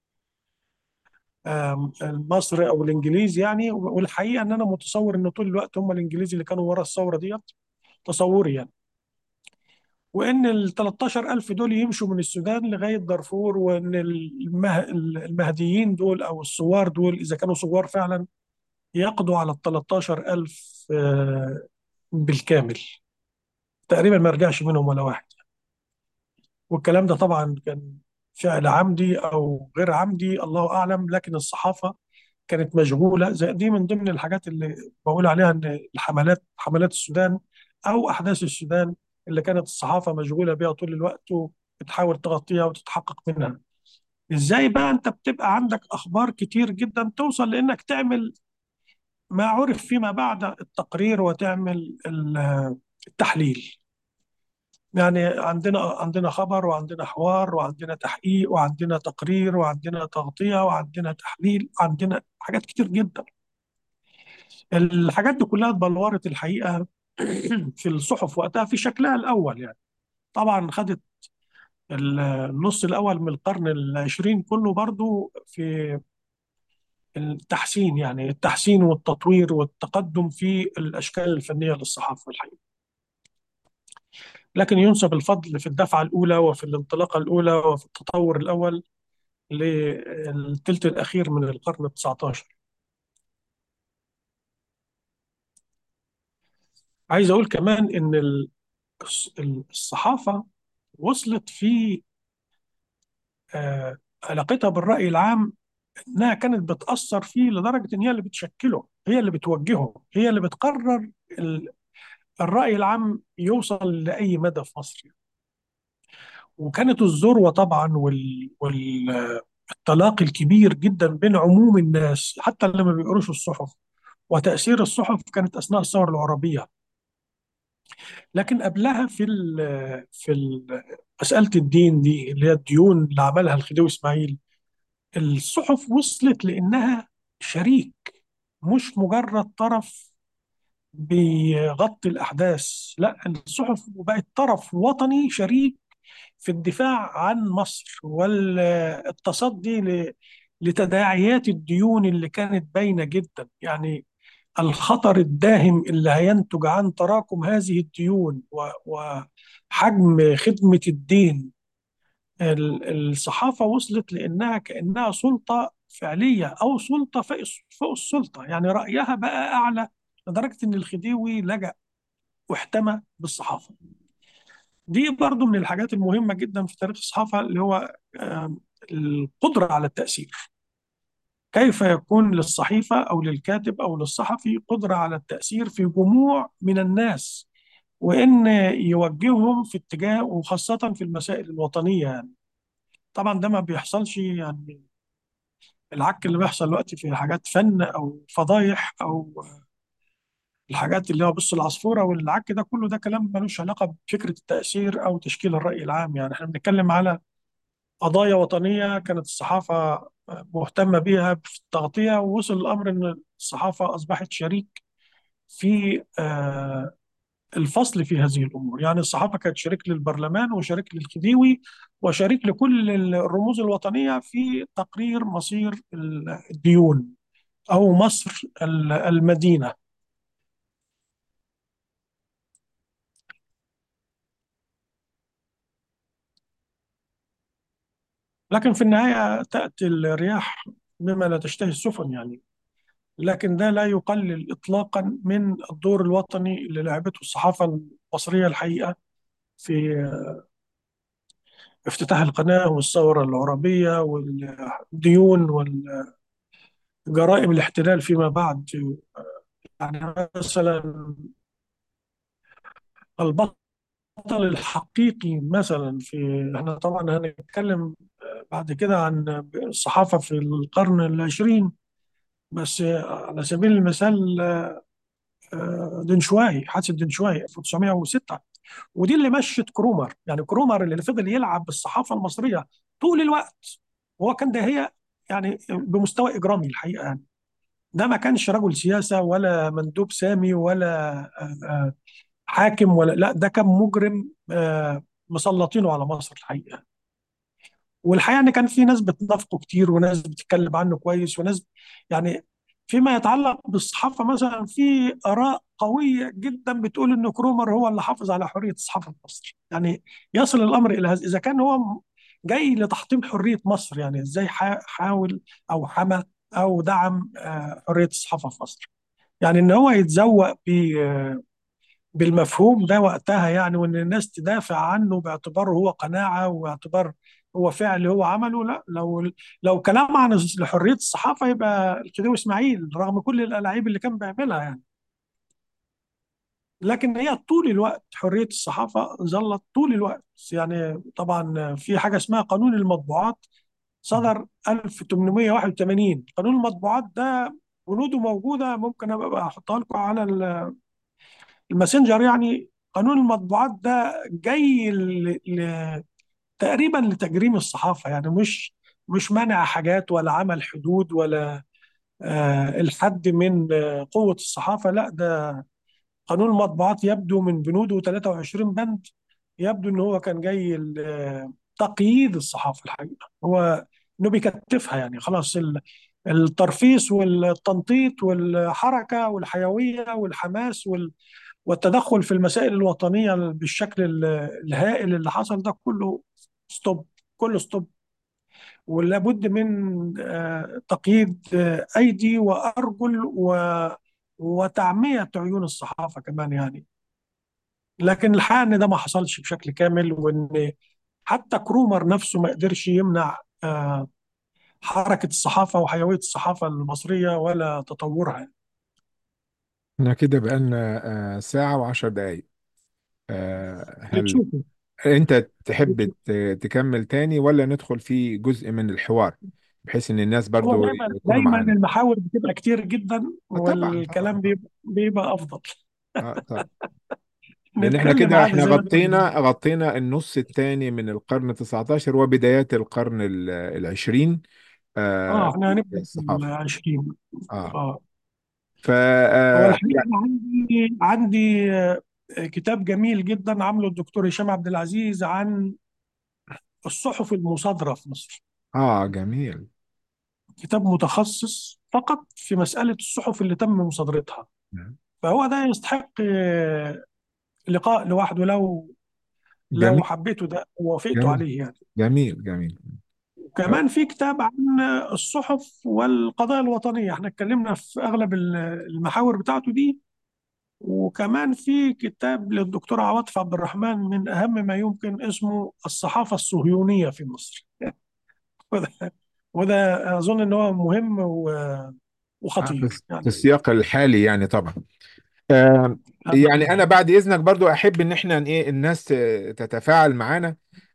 آم، المصري او الانجليزي يعني والحقيقه ان انا متصور ان طول الوقت هم الانجليزي اللي كانوا ورا الثوره ديت تصوري يعني وان ال 13000 دول يمشوا من السودان لغايه دارفور وان المه... المهديين دول او الثوار دول اذا كانوا ثوار فعلا يقضوا على ال 13000 آه، بالكامل تقريبا ما رجعش منهم ولا واحد والكلام ده طبعا كان فعل عمدي او غير عمدي الله اعلم لكن الصحافه كانت مشغوله زي دي من ضمن الحاجات اللي بقول عليها ان الحملات حملات السودان او احداث السودان اللي كانت الصحافه مشغوله بيها طول الوقت وبتحاول تغطيها وتتحقق منها ازاي بقى انت بتبقى عندك اخبار كتير جدا توصل لانك تعمل ما عرف فيما بعد التقرير وتعمل ال- التحليل يعني عندنا عندنا خبر وعندنا حوار وعندنا تحقيق وعندنا تقرير وعندنا تغطية وعندنا تحليل وعندنا حاجات كتير جدا الحاجات دي كلها اتبلورت الحقيقة في الصحف وقتها في شكلها الأول يعني طبعا خدت النص الأول من القرن العشرين كله برضو في التحسين يعني التحسين والتطوير والتقدم في الأشكال الفنية للصحافة الحقيقة لكن ينسب الفضل في الدفعة الأولى وفي الانطلاقة الأولى وفي التطور الأول للثلث الأخير من القرن التسعة عشر عايز أقول كمان إن ال- الصحافة وصلت في آه، علاقتها بالرأي العام إنها كانت بتأثر فيه لدرجة إن هي اللي بتشكله هي اللي بتوجهه هي اللي بتقرر ال- الرأي العام يوصل لأي مدى في مصر وكانت الذروة طبعا وال... والتلاقي الكبير جدا بين عموم الناس حتى اللي ما بيقروش الصحف وتأثير الصحف كانت أثناء الثورة العربية لكن قبلها في ال... في ال... مسألة الدين دي اللي هي الديون اللي عملها الخديوي إسماعيل الصحف وصلت لأنها شريك مش مجرد طرف بيغطي الأحداث لا الصحف بقت طرف وطني شريك في الدفاع عن مصر والتصدي ل- لتداعيات الديون اللي كانت باينة جدا يعني الخطر الداهم اللي هينتج عن تراكم هذه الديون و- وحجم خدمة الدين ال- الصحافة وصلت لأنها كأنها سلطة فعلية أو سلطة فوق فوق السلطة يعني رأيها بقى أعلى لدرجة إن الخديوي لجأ واحتمى بالصحافة دي برضو من الحاجات المهمة جدا في تاريخ الصحافة اللي هو آم، القدرة على التأثير كيف يكون للصحيفة أو للكاتب أو للصحفي قدرة على التأثير في جموع من الناس وإن يوجههم في اتجاه وخاصة في المسائل الوطنية يعني طبعا ده ما بيحصلش يعني العك اللي بيحصل دلوقتي في حاجات فن أو فضايح أو الحاجات اللي هو بص العصفورة والعك ده كله ده كلام ملوش علاقة بفكرة التأثير أو تشكيل الرأي العام يعني احنا بنتكلم على قضايا وطنية كانت الصحافة مهتمة بيها في التغطية ووصل الأمر أن الصحافة أصبحت شريك في آه، الفصل في هذه الأمور يعني الصحافة كانت شريك للبرلمان وشريك للخديوي وشريك لكل الرموز الوطنية في تقرير مصير الديون أو مصر المدينة لكن في النهاية تأتي الرياح بما لا تشتهي السفن يعني لكن ده لا يقلل إطلاقا من الدور الوطني اللي لعبته الصحافة المصرية الحقيقة في افتتاح القناة والثورة العربية والديون والجرائم الاحتلال فيما بعد يعني مثلا البطل الحقيقي مثلا في احنا طبعا هنتكلم بعد كده عن الصحافة في القرن العشرين بس على سبيل المثال آه، دنشواي حادثة دنشواي 1906 ودي اللي مشت كرومر يعني كرومر اللي فضل يلعب بالصحافة المصرية طول الوقت وهو كان ده هي يعني بمستوى إجرامي الحقيقة يعني ده ما كانش رجل سياسة ولا مندوب سامي ولا آه، آه، حاكم ولا لا ده كان مجرم آه، مسلطينه على مصر الحقيقة والحقيقه ان كان في ناس بتنافقه كتير وناس بتتكلم عنه كويس وناس يعني فيما يتعلق بالصحافه مثلا في اراء قويه جدا بتقول ان كرومر هو اللي حافظ على حريه الصحافه في مصر يعني يصل الامر الى هذا اذا كان هو جاي لتحطيم حريه مصر يعني ازاي حا- حاول او حمى او دعم آه، حريه الصحافه في مصر يعني ان هو يتزوق بالمفهوم ده وقتها يعني وان الناس تدافع عنه باعتباره هو قناعه واعتبار هو فعل هو عمله لا لو لو كلام عن حريه الصحافه يبقى الخديوي اسماعيل رغم كل الالاعيب اللي كان بيعملها يعني لكن هي طول الوقت حريه الصحافه ظلت طول الوقت يعني طبعا في حاجه اسمها قانون المطبوعات صدر 1881 قانون المطبوعات ده بنوده موجوده ممكن ابقى احطها لكم على الماسنجر يعني قانون المطبوعات ده جاي ل... ل... تقريبا لتجريم الصحافة يعني مش مش منع حاجات ولا عمل حدود ولا آه الحد من آه قوة الصحافة لا ده قانون المطبوعات يبدو من بنوده 23 بند يبدو ان هو كان جاي ل- آه، تقييد الصحافة الحقيقة هو انه بيكتفها يعني خلاص ال... الترفيس والتنطيط والحركة والحيوية والحماس وال- والتدخل في المسائل الوطنية بالشكل ال- الهائل اللي حصل ده كله ستوب كله ستوب ولابد من آه، تقييد آه، أيدي وأرجل و وتعمية عيون الصحافة كمان يعني لكن الحقيقة إن ده ما حصلش بشكل كامل وإن حتى كرومر نفسه ما قدرش يمنع آه، حركة الصحافة وحيوية الصحافة المصرية ولا تطورها احنا كده بقالنا آه، ساعة وعشر دقايق آه، هل بتشوفوا انت تحب ت- تكمل تاني ولا ندخل في جزء من الحوار بحيث ان الناس هو برضو دايما يكونوا دايما معانا المحاور بتبقى كتير جدا آه، طبعا طبعا والكلام طبعا بيبقى, بيبقى أفضل اه طبعا لان احنا نتكلم كده عادي احنا زي ما احنا غطينا غطينا النص الثاني من القرن 19 وبدايات القرن ال- العشرين اه آه احنا في هنبدأ في الصحافة العشرين اه اه ف هو آه، الحقيقة أنا عندي عندي آه، كتاب جميل جدا عامله الدكتور هشام عبد العزيز عن الصحف المصادرة في مصر اه جميل كتاب متخصص فقط في مسألة الصحف اللي تم مصادرتها فهو ده يستحق آه، لقاء لوحده لو لو جميل حبيته ده ووافقته جميل عليه يعني جميل جميل وكمان في كتاب عن الصحف والقضايا الوطنية احنا اتكلمنا في أغلب المحاور بتاعته دي وكمان في كتاب للدكتور عواطف عبد الرحمن من أهم ما يمكن اسمه الصحافة الصهيونية في مصر وده, وده أظن إن هو مهم و- آه، في وخطير في يعني السياق الحالي يعني طبعا آه، يعني انا أنا- بعد اذنك برضو احب ان احنا ايه الناس ت- تتفاعل معانا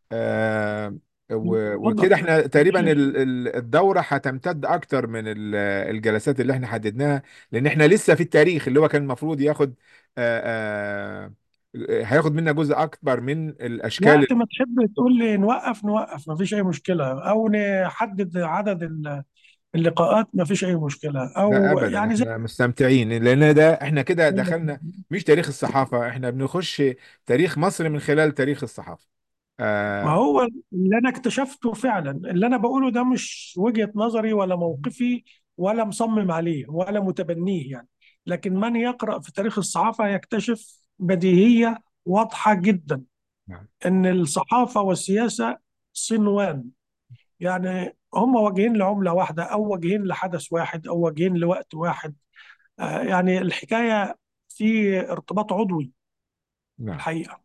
آه، و- اتفضل وكده احنا تقريبا مفيش ال- ال- الدورة هتمتد اكتر من ال- الجلسات اللي احنا حددناها لان احنا لسه في التاريخ اللي هو كان المفروض ياخد آه، آه، هياخد منا جزء اكبر من الاشكال وقت ما تحب تقول لي نوقف نوقف مفيش أي مشكلة أو نحدد عدد ال- اللقاءات مفيش أي مشكلة لا أو ابدا يعني زي احنا مستمتعين لان ده احنا كده دخلنا مش تاريخ الصحافة احنا بنخش تاريخ مصر من خلال تاريخ الصحافة ما آه هو اللي انا اكتشفته فعلا اللي انا بقوله ده مش وجهة نظري ولا موقفي ولا مصمم عليه ولا متبنيه يعني لكن من يقرأ في تاريخ الصحافة يكتشف بديهية واضحة جدا نعم ان الصحافة والسياسة صنوان يعني هم وجهين لعملة واحدة او وجهين لحدث واحد او وجهين لوقت واحد آه، يعني الحكاية في ارتباط عضوي نعم الحقيقة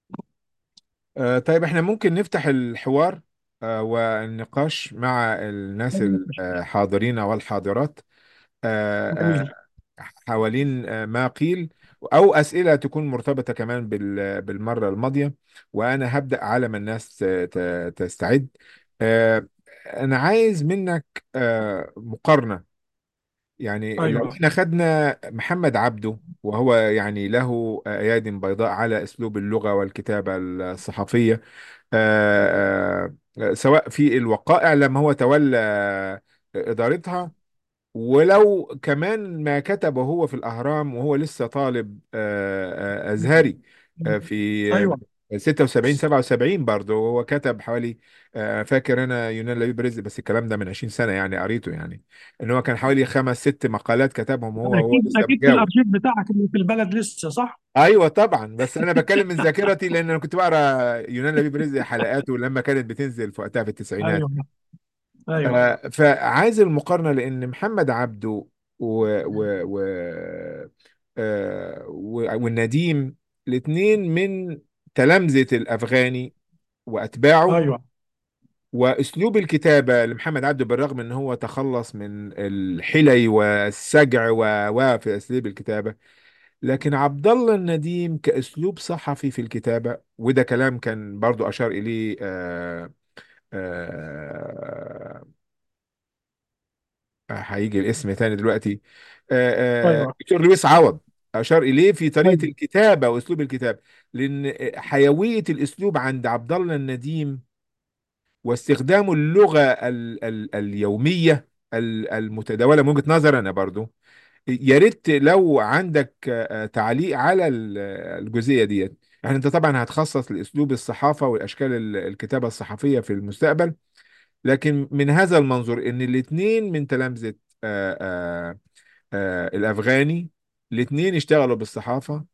آه طيب احنا ممكن نفتح الحوار آه والنقاش مع الناس الحاضرين والحاضرات آه جميل آه حوالين آه ما قيل أو أسئلة تكون مرتبطة كمان بال- بالمرة الماضية وأنا هبدأ على ما الناس ت- ت- تستعد آه أنا عايز منك آه مقارنة يعني لو ايوه احنا خدنا محمد عبده وهو يعني له أياد بيضاء على أسلوب اللغة والكتابة الصحفية آه، آه، سواء في الوقائع لما هو تولى إدارتها ولو كمان ما كتبه هو في الأهرام وهو لسه طالب آه، آه، أزهري آه، في آه، ايوه 76 77 برضه هو كتب حوالي آه، فاكر أنا يونان لبيب رزق بس الكلام ده من 20 سنة يعني قريته يعني إن هو كان حوالي خمس ست مقالات كتبهم وهو هو اكيد لسه اكيد في متجوز الارشيف بتاعك اللي في البلد لسه صح ايوه طبعا بس انا بتكلم من ذاكرتي لان انا كنت بقرا يونان لبيب رزق حلقاته لما كانت بتنزل في وقتها في التسعينات ايوه ايوه آه، فعايز المقارنه لان محمد عبده و و و آه، و- والنديم الاثنين من تلامذه الافغاني واتباعه ايوه واسلوب الكتابه لمحمد عبده بالرغم ان هو تخلص من الحلي والسجع و و في اسلوب الكتابه لكن عبد الله النديم كأسلوب صحفي في الكتابة وده كلام كان برضو أشار إليه آه آه آه، هيجي الاسم تاني دلوقتي آه آه ايوه دكتور لويس عوض أشار إليه في طريقة ايوه الكتابة وأسلوب الكتابة لأن حيوية الأسلوب عند عبد الله النديم واستخدام اللغة ال ال اليومية ال- المتداولة من وجهة نظر أنا برضو يا ريت لو عندك آه، تعليق على ال- الجزئية ديت يعني انت طبعا هتخصص لاسلوب الصحافة والاشكال ال- الكتابة الصحفية في المستقبل لكن من هذا المنظور ان الاثنين من تلامذة آه، آه، آه، الافغاني الاثنين اشتغلوا بالصحافة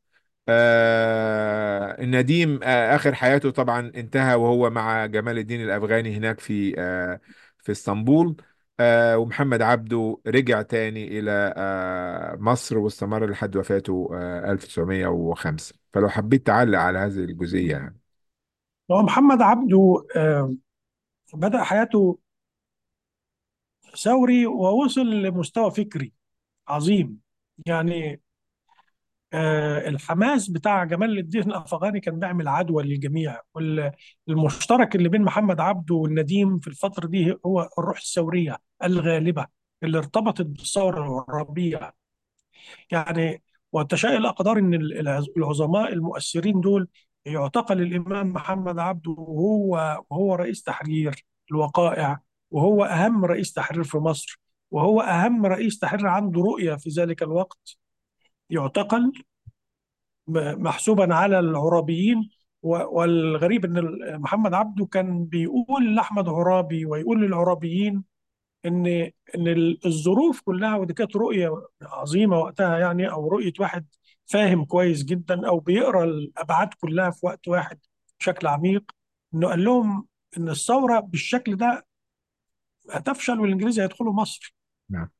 آه النديم آه آخر حياته طبعا انتهى وهو مع جمال الدين الأفغاني هناك في آه في اسطنبول آه ومحمد عبده رجع تاني إلى آه مصر واستمر لحد وفاته آه 1905 فلو حبيت تعلق على هذه الجزئية يعني هو محمد عبده آه، بدأ حياته ثوري ووصل لمستوى فكري عظيم يعني آه، الحماس بتاع جمال الدين الأفغاني كان بيعمل عدوى للجميع والمشترك اللي بين محمد عبده والنديم في الفترة دي هو الروح الثورية الغالبة اللي ارتبطت بالثورة العربية يعني وتشاء الأقدار إن العز- العظماء المؤثرين دول يعتقل الإمام محمد عبده وهو وهو رئيس تحرير الوقائع وهو أهم رئيس تحرير في مصر وهو أهم رئيس تحرير عنده رؤية في ذلك الوقت يعتقل م- محسوبا على العرابيين و- والغريب ان ال- محمد عبده كان بيقول لاحمد عرابي ويقول للعرابيين ان ان ال- الظروف كلها ودي كانت رؤيه عظيمه وقتها يعني او رؤيه واحد فاهم كويس جدا او بيقرا الابعاد كلها في وقت واحد بشكل عميق انه قال لهم ان الثوره بالشكل ده هتفشل والانجليز هيدخلوا مصر نعم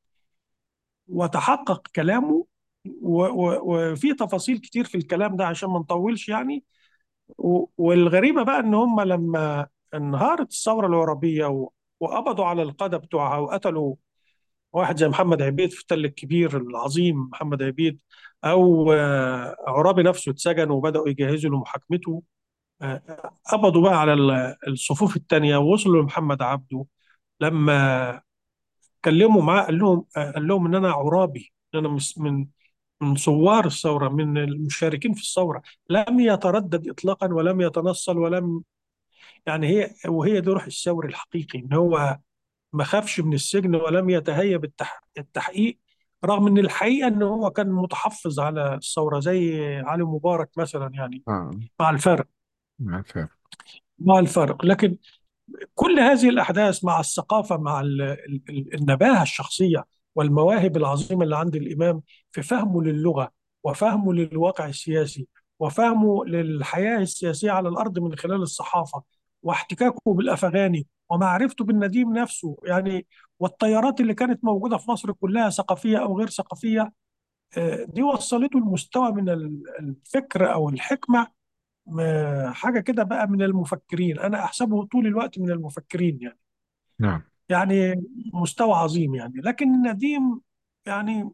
وتحقق كلامه و- و- وفي تفاصيل كتير في الكلام ده عشان ما نطولش يعني و- والغريبة بقى إن هم لما انهارت الثورة العربية و- وقبضوا على القادة بتوعها وقتلوا واحد زي محمد عبيد في التل الكبير العظيم محمد عبيد أو آه، عرابي نفسه اتسجن وبدأوا يجهزوا لمحاكمته آه، قبضوا بقى على ال- الصفوف التانية ووصلوا لمحمد عبده لما كلموا معاه قال لهم آه، قال لهم إن أنا عرابي إن أنا مس- من من ثوار الثورة من المشاركين في الثورة لم يتردد إطلاقا ولم يتنصل ولم يعني هي وهي دي روح الثوري الحقيقي ان هو ما خافش من السجن ولم يتهيب التح... التحقيق رغم ان الحقيقه ان هو كان متحفظ على الثوره زي علي مبارك مثلا يعني اه مع الفرق نعم فعلا مع الفرق لكن كل هذه الأحداث مع الثقافة مع ال- ال- ال- النباهة الشخصية والمواهب العظيمة اللي عند الإمام في فهمه للغة وفهمه للواقع السياسي وفهمه للحياة السياسية على الأرض من خلال الصحافة واحتكاكه بالأفغاني ومعرفته بالنديم نفسه يعني والتيارات اللي كانت موجودة في مصر كلها ثقافية أو غير ثقافية آه، دي وصلته لمستوى من ال- الفكر أو الحكمة ما- حاجة كده بقى من المفكرين أنا أحسبه طول الوقت من المفكرين يعني نعم يعني مستوى عظيم يعني لكن نديم يعني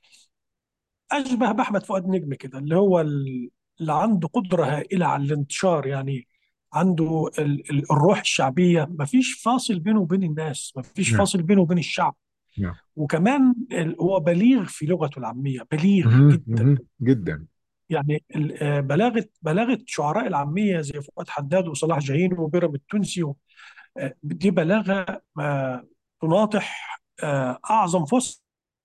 أشبه بأحمد فؤاد نجم كده اللي هو ال- اللي عنده قدرة هائلة على الانتشار يعني عنده ال- ال- الروح الشعبية مفيش فاصل بينه وبين الناس مفيش نعم فاصل بينه وبين الشعب نعم وكمان ال- هو بليغ في لغته العامية بليغ مهم. جدا مهم. جدا يعني ال- آه، بلاغة بلاغة شعراء العامية زي فؤاد حداد وصلاح جاهين وبيرم التونسي و- آه، دي بلاغة آه، تناطح آه، أعظم فصحى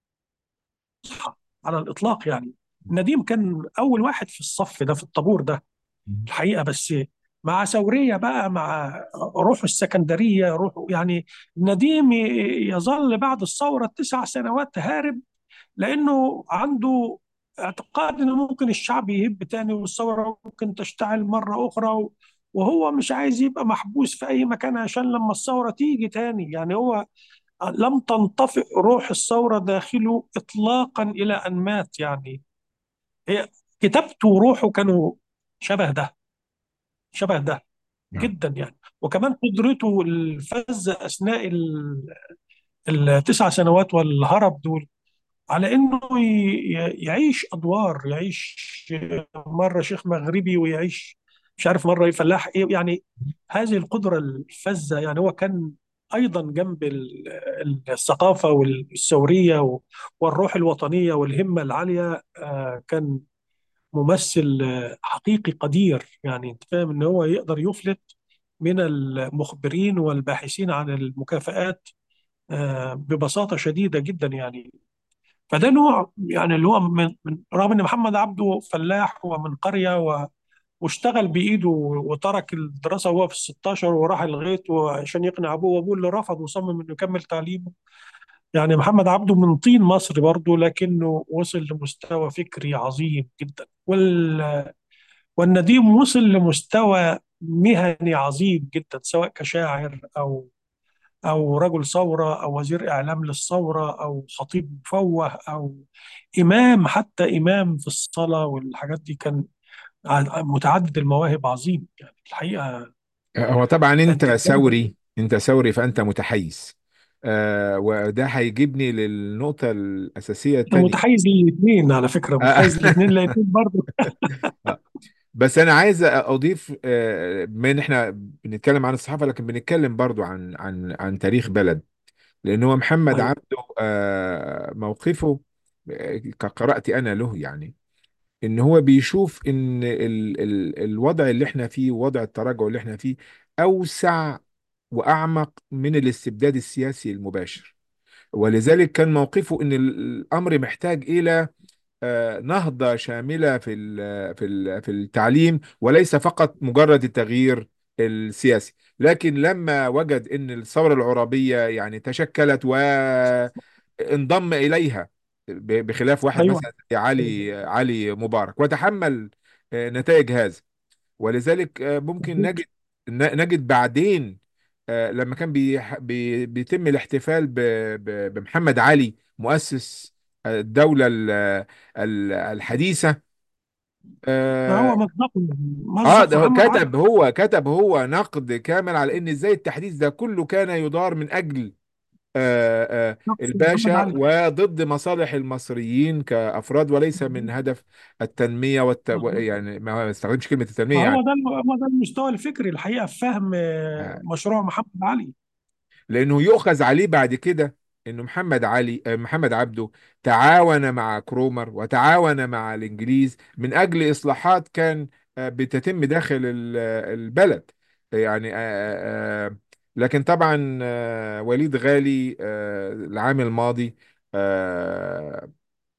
على الإطلاق يعني نديم كان أول واحد في الصف ده في الطابور ده مهم. الحقيقة بس مع ثورية بقى مع روحه السكندرية روحه يعني نديم ي- يظل بعد الثورة تسع سنوات هارب لانه عنده اعتقاد انه ممكن الشعب يهب تاني والثوره ممكن تشتعل مره اخرى و- وهو مش عايز يبقى محبوس في اي مكان عشان لما الثوره تيجي تاني يعني هو لم تنطفئ روح الثوره داخله اطلاقا الى ان مات يعني هي كتابته وروحه كانوا شبه ده شبه ده نعم جدا يعني وكمان قدرته الفذة اثناء ال- التسع سنوات والهرب دول على انه ي- يعيش ادوار يعيش مره شيخ مغربي ويعيش مش عارف مره فلاح ايه يعني هذه القدره الفذه يعني هو كان ايضا جنب ال- الثقافه والثوريه و- والروح الوطنيه والهمه العاليه آه، كان ممثل آه، حقيقي قدير يعني انت فاهم ان هو يقدر يفلت من المخبرين والباحثين عن المكافآت آه، ببساطه شديده جدا يعني فده نوع يعني اللي هو من, من رغم ان محمد عبده فلاح ومن قريه و واشتغل بإيده وترك الدراسة وهو في ال 16 وراح الغيط عشان يقنع أبوه وأبوه اللي رفض وصمم إنه يكمل تعليمه يعني محمد عبده من طين مصر برضه لكنه وصل لمستوى فكري عظيم جدا وال... والنديم وصل لمستوى مهني عظيم جدا سواء كشاعر أو أو رجل ثورة أو وزير إعلام للثورة أو خطيب مفوه أو إمام حتى إمام في الصلاة والحاجات دي كان ع- متعدد المواهب عظيم يعني الحقيقة هو طبعا كان انت إنسان ثوري انت ثوري فانت متحيز آه وده هيجيبني للنقطة الأساسية أنا الثانية متحيز للاثنين على فكرة متحيز للاثنين للاثنين برضه بس أنا عايز أضيف آه، بما إن إحنا بنتكلم عن الصحافة لكن بنتكلم برضو عن عن عن تاريخ بلد لأن هو محمد أيوه عبده آه، موقفه آه، كقراءتي أنا له يعني ان هو بيشوف ان ال ال الوضع اللي احنا فيه وضع التراجع اللي احنا فيه اوسع واعمق من الاستبداد السياسي المباشر ولذلك كان موقفه ان ال- الامر محتاج الى آه، نهضة شاملة في ال- في ال- في التعليم وليس فقط مجرد التغيير السياسي لكن لما وجد ان الثورة العرابية يعني تشكلت وانضم اليها ب- بخلاف واحد أيوه مثلا زي علي علي مبارك وتحمل آه، نتائج هذا ولذلك آه، ممكن نجد ن- نجد بعدين آه، لما كان بيح- بي- بيتم الاحتفال ب- ب- بمحمد علي مؤسس الدولة ال- ال- الحديثة اه هو مصداق آه، مصدق ده هو محمد علي كتب هو كتب هو نقد كامل على ان ازاي التحديث ده كله كان يدار من اجل آه، آه، شخص محمد الباشا علي وضد مصالح المصريين كأفراد وليس من هدف التنمية والت... و- يعني ما استخدمش كلمة التنمية هو يعني ده هو ده المستوى الفكري الحقيقة في فهم آه، مشروع محمد علي لانه يؤخذ عليه بعد كده انه محمد علي آه، محمد عبده تعاون مع كرومر وتعاون مع الانجليز من اجل اصلاحات كان آه، بتتم داخل ال- آه، البلد يعني آه، آه، آه، لكن طبعا آه، وليد غالي آه، العام الماضي آه،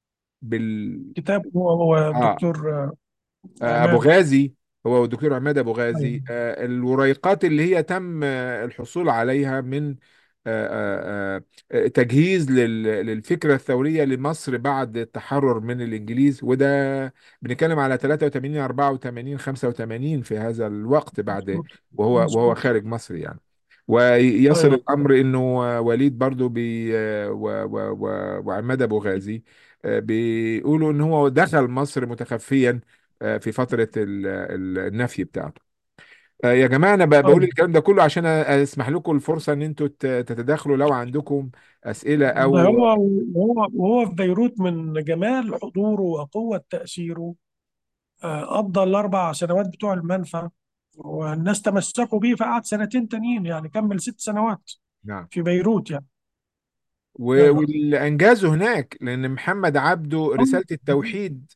بال كتاب هو هو اه الدكتور آه، ابو عماد غازي هو والدكتور عماد ابو أيوه غازي آه، الوريقات اللي هي تم آه، الحصول عليها من آه، آه، آه، تجهيز لل- للفكره الثوريه لمصر بعد التحرر من الانجليز وده بنتكلم على 83 84 85 في هذا الوقت بعد مظبوط وهو وهو مظبوط خارج مصر يعني ويصل أيوه الامر انه وليد برضو بي آه، و- و- و- وعماد ابو غازي آه، بيقولوا ان هو دخل مصر متخفيا آه، في فترة ال- ال- النفي بتاعته آه، يا جماعة أنا ب- بقول أيوه الكلام ده كله عشان أسمح لكم الفرصة إن أنتوا ت- تتداخلوا لو عندكم أسئلة ده أو هو وهو وهو في بيروت من جمال حضوره وقوة تأثيره آه، قضى الأربع سنوات بتوع المنفى والناس تمسكوا بيه فقعد سنتين تانيين يعني كمل ست سنوات نعم في بيروت يعني و- أيوه واللي أنجزه هناك لأن محمد عبده رسالة التوحيد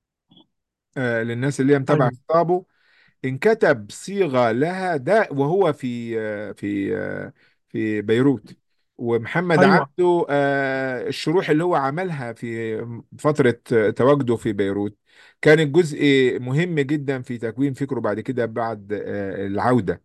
آه، للناس اللي هي متابعة أيوه خطابه انكتب صيغة لها ده وهو في آه، في آه، في بيروت ومحمد أيوه عبده آه، الشروح اللي هو عملها في فترة تواجده في بيروت كانت جزء مهم جدا في تكوين فكره بعد كده بعد آه، العودة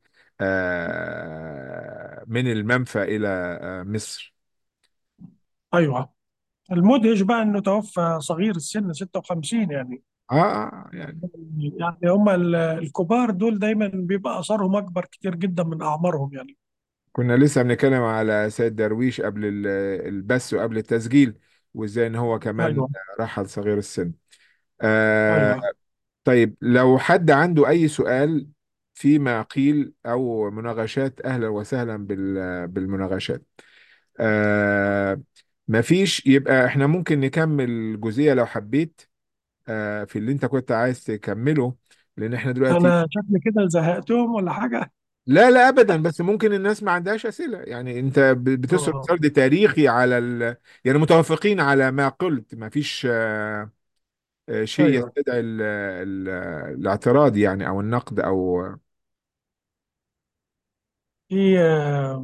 آه، من المنفى إلى آه، مصر أيوه المدهش بقى إنه توفى صغير السن 56 يعني اه آه، يعني يعني هم ال- الكبار دول دايما بيبقى اثارهم اكبر كتير جدا من اعمارهم يعني كنا لسه بنتكلم على سيد درويش قبل ال- البث وقبل التسجيل وازاي ان هو كمان ايوه رحل صغير السن آه ايوه طيب لو حد عنده اي سؤال فيما قيل او مناقشات اهلا وسهلا بال- بالمناقشات آه مفيش يبقى احنا ممكن نكمل جزئية لو حبيت آه في اللي انت كنت عايز تكمله لان احنا دلوقتي انا شكلي كده زهقتهم ولا حاجه لا لا ابدا بس ممكن الناس ما عندهاش اسئله يعني انت ب- بتسرد اه سرد تاريخي على ال... يعني متوافقين على ما قلت ما فيش آه، آه، شيء ايوه يستدعي ال... ال... الاعتراض يعني او النقد او في آه،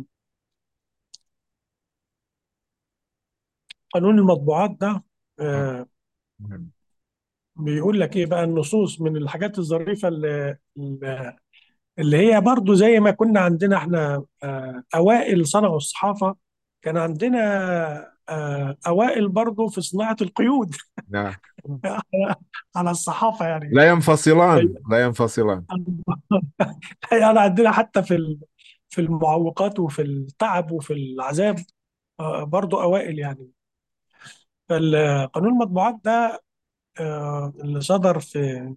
قانون المطبوعات ده آه، آه، مهم. بيقول لك ايه بقى النصوص من الحاجات الظريفه اللي, اللي هي برضو زي ما كنا عندنا احنا آه، اوائل صنعوا الصحافه كان عندنا آه، اوائل برضو في صناعه القيود نعم على الصحافه يعني لا ينفصلان لا ينفصلان يعني عندنا حتى في ال- في المعوقات وفي التعب وفي العذاب آه، برضو اوائل يعني فالقانون المطبوعات ده آه، اللي صدر في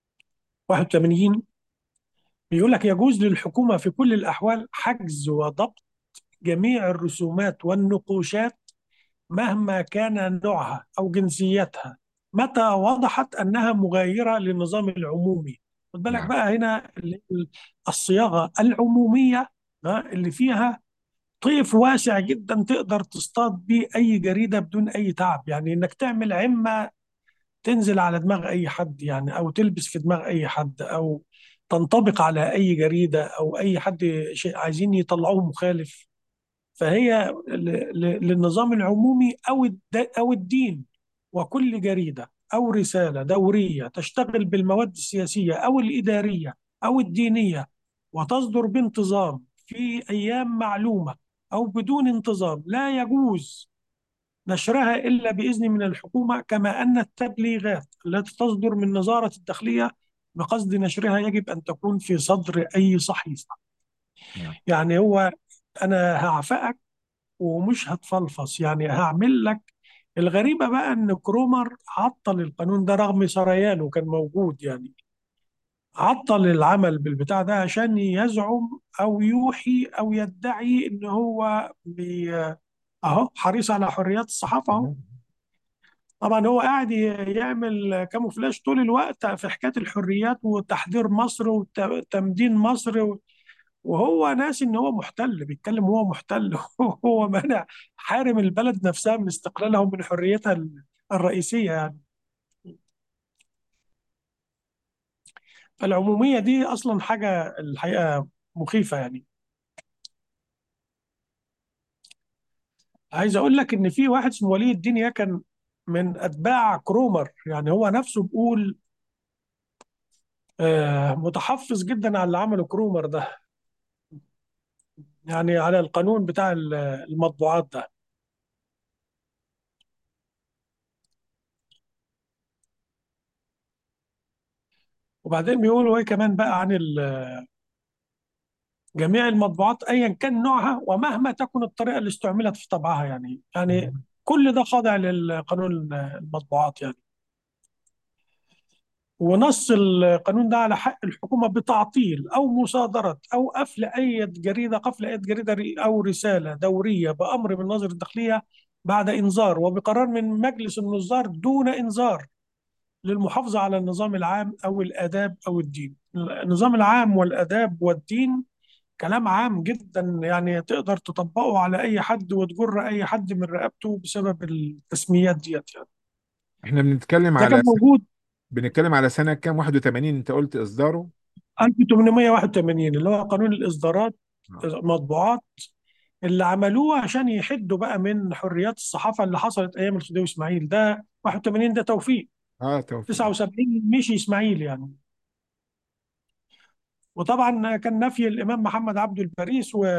81 بيقول لك يجوز للحكومة في كل الأحوال حجز وضبط جميع الرسومات والنقوشات مهما كان نوعها أو جنسيتها متى وضحت أنها مغايرة للنظام العمومي خد بالك نعم بقى هنا ال- الصياغة العمومية ها، اللي فيها طيف واسع جدا تقدر تصطاد بيه أي جريدة بدون أي تعب يعني إنك تعمل عمة تنزل على دماغ اي حد يعني او تلبس في دماغ اي حد او تنطبق على اي جريده او اي حد شيء عايزين يطلعوه مخالف فهي ل- ل- للنظام العمومي او الد- او الدين وكل جريده او رساله دوريه تشتغل بالمواد السياسيه او الاداريه او الدينيه وتصدر بانتظام في ايام معلومه او بدون انتظام لا يجوز نشرها إلا بإذن من الحكومة كما أن التبليغات التي تصدر من وزارة الداخلية بقصد نشرها يجب أن تكون في صدر أي صحيفة نعم يعني هو أنا هعفقك ومش هتفلفص يعني هعمل لك الغريبة بقى أن كرومر عطل القانون ده رغم سريانه كان موجود يعني عطل العمل بالبتاع ده عشان يزعم أو يوحي أو يدعي أن هو بي أهو حريص على حريات الصحافة أهو طبعا هو قاعد ي- يعمل كاموفلاج طول الوقت في حكاية الحريات وتحضير مصر وتمدين مصر و- وهو ناسي ان هو محتل بيتكلم هو محتل هو مانع حارم البلد نفسها من استقلالها ومن حريتها ال- الرئيسية يعني فالعمومية دي أصلا حاجة الحقيقة مخيفة يعني عايز أقول لك إن في واحد اسمه ولي الدين يكن من أتباع كرومر يعني هو نفسه بيقول آه، متحفظ جدا على اللي عمله كرومر ده يعني على القانون بتاع ال- المطبوعات ده وبعدين بيقولوا ايه كمان بقى عن ال- جميع المطبوعات ايا كان نوعها ومهما تكن الطريقه اللي استعملت في طبعها يعني يعني كل ده خاضع للقانون المطبوعات يعني ونص القانون ده على حق الحكومه بتعطيل او مصادره او قفل اي جريده قفل اي جريده او رساله دوريه بامر من وزير الداخليه بعد انذار وبقرار من مجلس النظار دون انذار للمحافظة على النظام العام أو الآداب أو الدين النظام العام والآداب والدين كلام عام جدا يعني تقدر تطبقه على أي حد وتجر أي حد من رقبته بسبب التسميات ديت يعني احنا بنتكلم ده كان على س... موجود بنتكلم على سنة كام 81 انت قلت اصداره 1881 اللي هو قانون الإصدارات اه مطبوعات اللي عملوه عشان يحدوا بقى من حريات الصحافة اللي حصلت أيام الخديوي إسماعيل ده 81 ده توفيق اه توفيق 79 مشي إسماعيل يعني وطبعا كان نفي الامام محمد عبده الباريس و...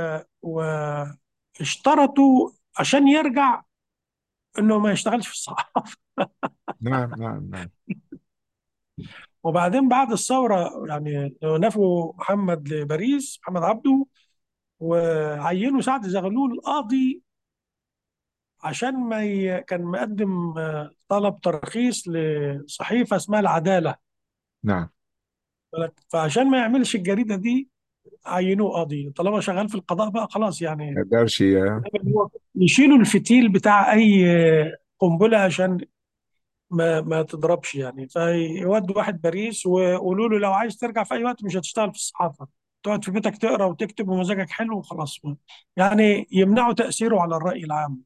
واشترطوا عشان يرجع انه ما يشتغلش في الصحافه نعم نعم نعم وبعدين بعد الثوره يعني نفوا محمد لباريس محمد عبده وعينوا سعد زغلول قاضي عشان ما ي... كان مقدم آه، طلب ترخيص لصحيفه اسمها العداله نعم فعشان ما يعملش الجريده دي عينوه قاضي طالما شغال في القضاء بقى خلاص ما يعني يقدرش ي- يشيلوا الفتيل بتاع اي قنبله عشان ما ما تضربش يعني فيودوا واحد باريس ويقولوا له لو عايز ترجع في اي وقت مش هتشتغل في الصحافه تقعد في بيتك تقرا وتكتب ومزاجك حلو وخلاص يعني يمنعوا تاثيره على الراي العام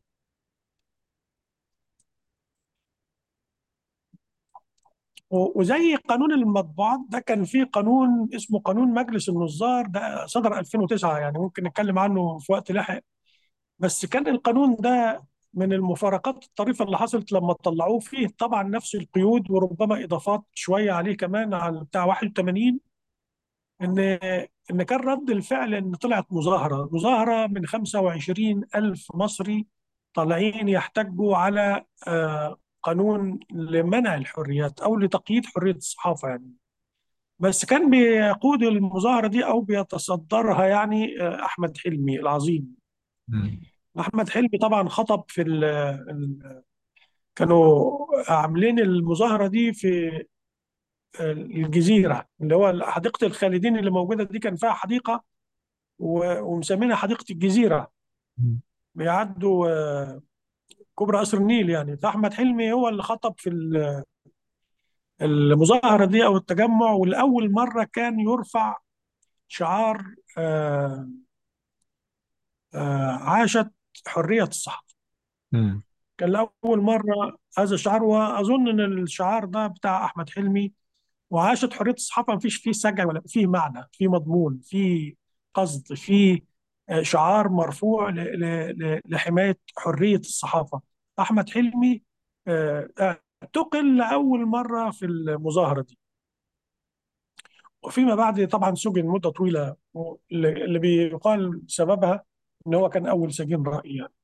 و- وزي قانون المطبوعات ده كان في قانون اسمه قانون مجلس النظار ده صدر 2009 يعني ممكن نتكلم عنه في وقت لاحق بس كان القانون ده من المفارقات الطريفة اللي حصلت لما طلعوه فيه طبعا نفس القيود وربما إضافات شوية عليه كمان على بتاع 81 إن إن كان رد الفعل إن طلعت مظاهرة مظاهرة من 25 ألف مصري طالعين يحتجوا على آه، قانون لمنع الحريات أو لتقييد حرية الصحافة يعني بس كان بيقود المظاهرة دي أو بيتصدرها يعني آه، أحمد حلمي العظيم مم. أحمد حلمي طبعا خطب في ال ال كانوا عاملين المظاهرة دي في الجزيرة اللي هو حديقة الخالدين اللي موجودة دي كان فيها حديقة و- ومسمينها حديقة الجزيرة مم. بيعدوا آه، كوبري قصر النيل يعني فأحمد حلمي هو اللي خطب في ال- المظاهرة دي أو التجمع والأول مرة كان يرفع شعار آه، آه، عاشت حرية الصحافة مم. كان لأول مرة هذا الشعار وأظن إن الشعار ده بتاع أحمد حلمي وعاشت حرية الصحافة مفيش فيه سجع ولا فيه معنى فيه مضمون فيه قصد فيه آه، شعار مرفوع ل- ل- ل- لحماية حرية الصحافة أحمد حلمي آه، اعتقل لأول مرة في المظاهرة دي وفيما بعد طبعا سجن مدة طويلة اللي اللي بيقال سببها إن هو كان أول سجين رأي يعني.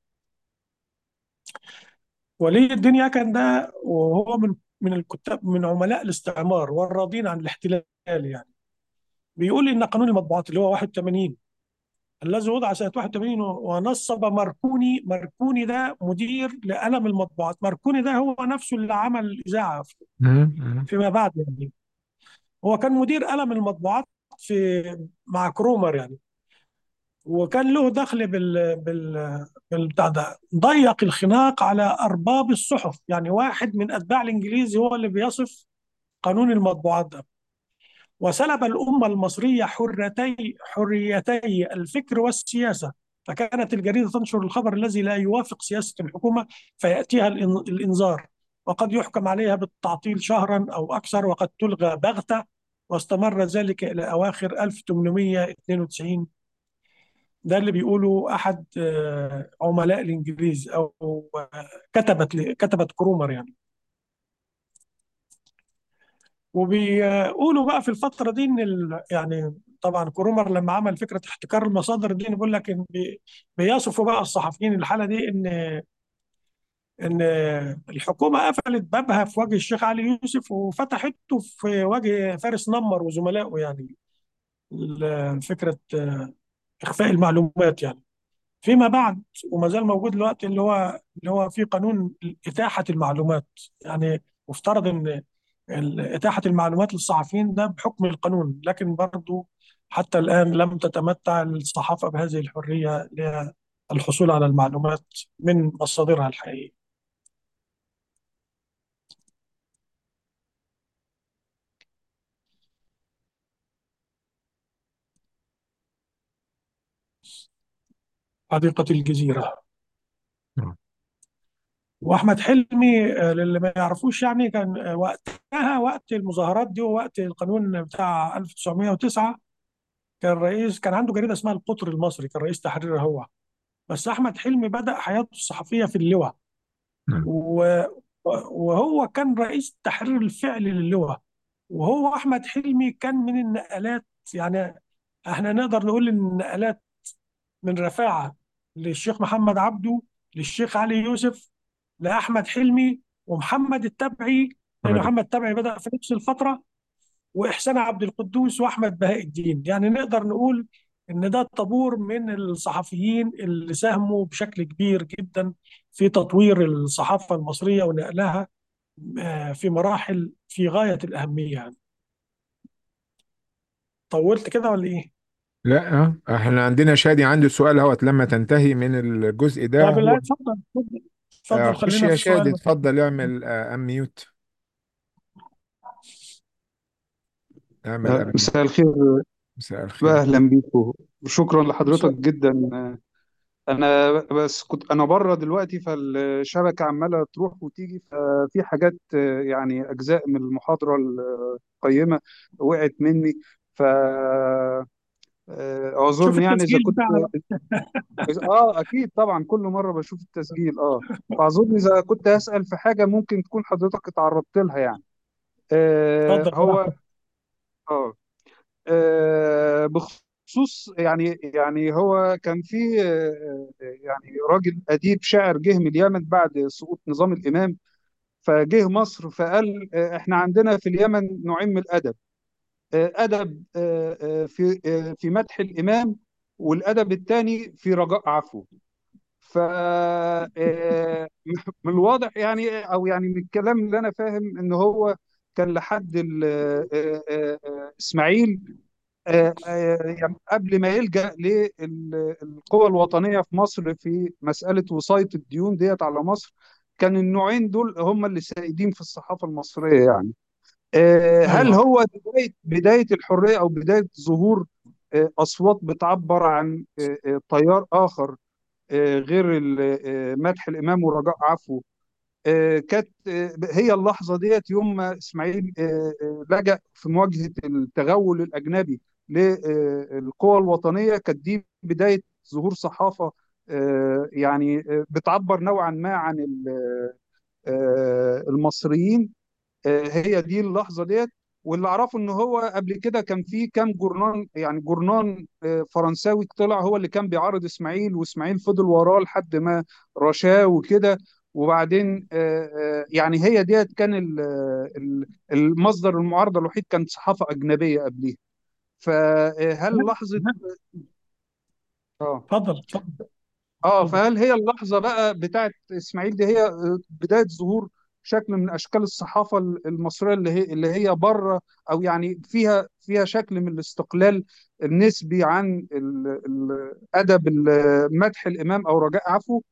ولي الدين يكن ده وهو من من الكتاب من عملاء الاستعمار والراضين عن الاحتلال يعني بيقول ان قانون المطبوعات اللي هو 81 الذي وضع سنه 81 ونصب ماركوني ماركوني ده مدير لقلم المطبوعات ماركوني ده هو نفسه اللي عمل الاذاعه مم. مم. فيما بعد يعني هو كان مدير قلم المطبوعات في مع كرومر يعني وكان له دخل بال بال بالبتاع ده ضيق الخناق على ارباب الصحف يعني واحد من اتباع الانجليزي هو اللي بيصف قانون المطبوعات ده وسلب الأمة المصرية حرتي حريتي الفكر والسياسة فكانت الجريدة تنشر الخبر الذي لا يوافق سياسة الحكومة فيأتيها الإن- الإنذار وقد يحكم عليها بالتعطيل شهرا أو أكثر وقد تلغى بغتة واستمر ذلك إلى أواخر 1892 ده اللي بيقوله أحد آه، عملاء الإنجليز أو آه، كتبت كتبت كرومر يعني وبيقولوا بقى في الفترة دي إن ال... يعني طبعا كرومر لما عمل فكرة احتكار المصادر دي بيقول لك إن بي... بيصفوا بقى الصحفيين الحالة دي إن إن الحكومة قفلت بابها في وجه الشيخ علي يوسف وفتحته في وجه فارس نمر وزملائه يعني ال- فكرة إخفاء المعلومات يعني فيما بعد وما زال موجود دلوقتي اللي هو اللي هو في قانون إتاحة المعلومات يعني مفترض ان ال- إتاحة المعلومات للصحفيين ده بحكم القانون لكن برضو حتى الآن لم تتمتع الصحافة بهذه الحرية للحصول على المعلومات من مصادرها الحقيقية حديقة الجزيرة آه. وأحمد حلمي آه، للي ما يعرفوش يعني كان آه، وقتها وقت المظاهرات دي ووقت القانون بتاع 1909 كان رئيس كان عنده جريدة اسمها القطر المصري كان رئيس تحريرها هو بس أحمد حلمي بدأ حياته الصحفية في اللواء مم. و- وهو كان رئيس التحرير الفعلي للواء وهو أحمد حلمي كان من النقلات يعني احنا نقدر نقول إن النقلات من رفاعة للشيخ محمد عبده للشيخ علي يوسف لأحمد حلمي ومحمد التبعي لأن محمد محمد التبعي بدأ في نفس الفترة واحسان عبد القدوس واحمد بهاء الدين يعني نقدر نقول ان ده طابور من الصحفيين اللي ساهموا بشكل كبير جدا في تطوير الصحافه المصريه ونقلها آه، في مراحل في غايه الاهميه يعني طولت كده ولا ايه؟ لا آه. احنا عندنا شادي عنده سؤال اهوت لما تنتهي من الجزء ده طب لا هو اتفضل اتفضل آه، اتفضل خش خلينا يا في شادي السؤال بس اتفضل اعمل آه، ام ميوت اعمل آه، ام ميوت مساء الخير مساء الخير أهلا بيكم وشكرا لحضرتك مساء- جدا أنا بس كنت أنا بره دلوقتي فالشبكة عمالة تروح وتيجي ففي حاجات آه، يعني أجزاء من المحاضرة القيمة وقعت مني ف آه، شوف اعذرني يعني اذا التسجيل كنت بتاعنا بقى اه اكيد طبعا كل مره بشوف التسجيل اه فاعذرني اذا كنت هسأل في حاجه ممكن تكون حضرتك اتعرضت لها يعني آه اتفضل هو براحتك اه آه، بخصوص يعني يعني هو كان في آه، آه، يعني راجل أديب شاعر جه من اليمن بعد سقوط نظام الإمام فجه مصر فقال آه، احنا عندنا في اليمن نوعين من الأدب آه، أدب آه، آه، في آه، في مدح الإمام والأدب الثاني في رجاء عفو ف آه، من الواضح يعني او يعني من الكلام اللي انا فاهم ان هو كان لحد ال- آه، آه، آه، اسماعيل آه، آه، يعني قبل ما يلجأ للقوى الوطنية في مصر في مسألة وصاية الديون ديت على مصر كان النوعين دول هم اللي سائدين في الصحافة المصرية يعني آه، هل ايوه هو بداية بداية الحرية أو بداية ظهور آه، أصوات بتعبر عن آه، آه، تيار آخر آه، غير ال- آه، مدح الإمام ورجاء عفو آه، كانت آه، هي اللحظة ديت يوم ما إسماعيل آه، آه، لجأ في مواجهة التغول الأجنبي للقوى الوطنية كانت دي بداية ظهور صحافة آه، يعني آه، بتعبر نوعا ما عن ال- آه، المصريين آه، هي دي اللحظه ديت واللي اعرفه ان هو قبل كده كان في كام جورنان يعني جورنان آه، فرنساوي طلع هو اللي كان بيعارض اسماعيل واسماعيل فضل وراه لحد ما رشاه وكده وبعدين آه، آه، يعني هي ديت كان ال- ال- المصدر المعارضه الوحيد كانت صحافه اجنبيه قبليها فهل لحظه اه اتفضل اتفضل اه اتفضل فهل هي اللحظة بقى بتاعت اسماعيل دي هي آه، بداية ظهور شكل من اشكال الصحافة المصرية اللي هي اللي هي بره او يعني فيها فيها شكل من الاستقلال النسبي عن ال- ال- ادب ال- مدح الامام او رجاء عفو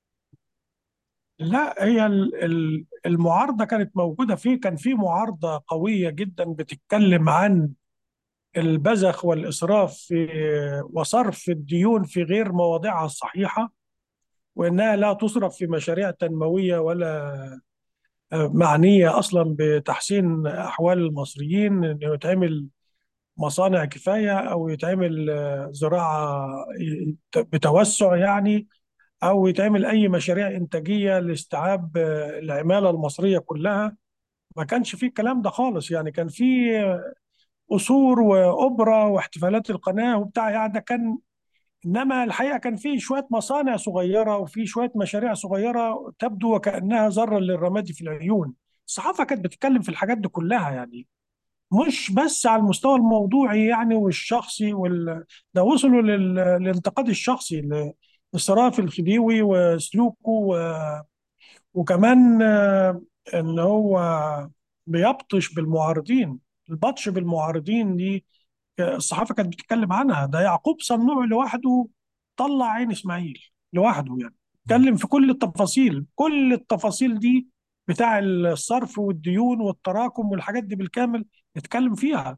لا هي ال- ال- المعارضة كانت موجودة فيه كان في معارضة قوية جدا بتتكلم عن البذخ والإسراف في وصرف الديون في غير مواضعها الصحيحة وإنها لا تصرف في مشاريع تنموية ولا معنية أصلا بتحسين أحوال المصريين إنه يتعمل مصانع كفاية أو يتعمل زراعة بتوسع يعني أو يتعمل أي مشاريع إنتاجية لاستيعاب العمالة المصرية كلها ما كانش فيه الكلام ده خالص يعني كان فيه قصور وأوبرا واحتفالات القناة وبتاع يعني ده كان إنما الحقيقة كان فيه شوية مصانع صغيرة وفي شوية مشاريع صغيرة تبدو وكأنها ذرة للرماد في العيون الصحافة كانت بتتكلم في الحاجات دي كلها يعني مش بس على المستوى الموضوعي يعني والشخصي وال... ده وصلوا لل... للانتقاد الشخصي لإسراف الخديوي وسلوكه و... وكمان آه، ان هو بيبطش بالمعارضين البطش بالمعارضين دي الصحافه كانت بتتكلم عنها ده يعقوب صنوع لوحده طلع عين اسماعيل لوحده يعني اتكلم في كل التفاصيل كل التفاصيل دي بتاع الصرف والديون والتراكم والحاجات دي بالكامل اتكلم فيها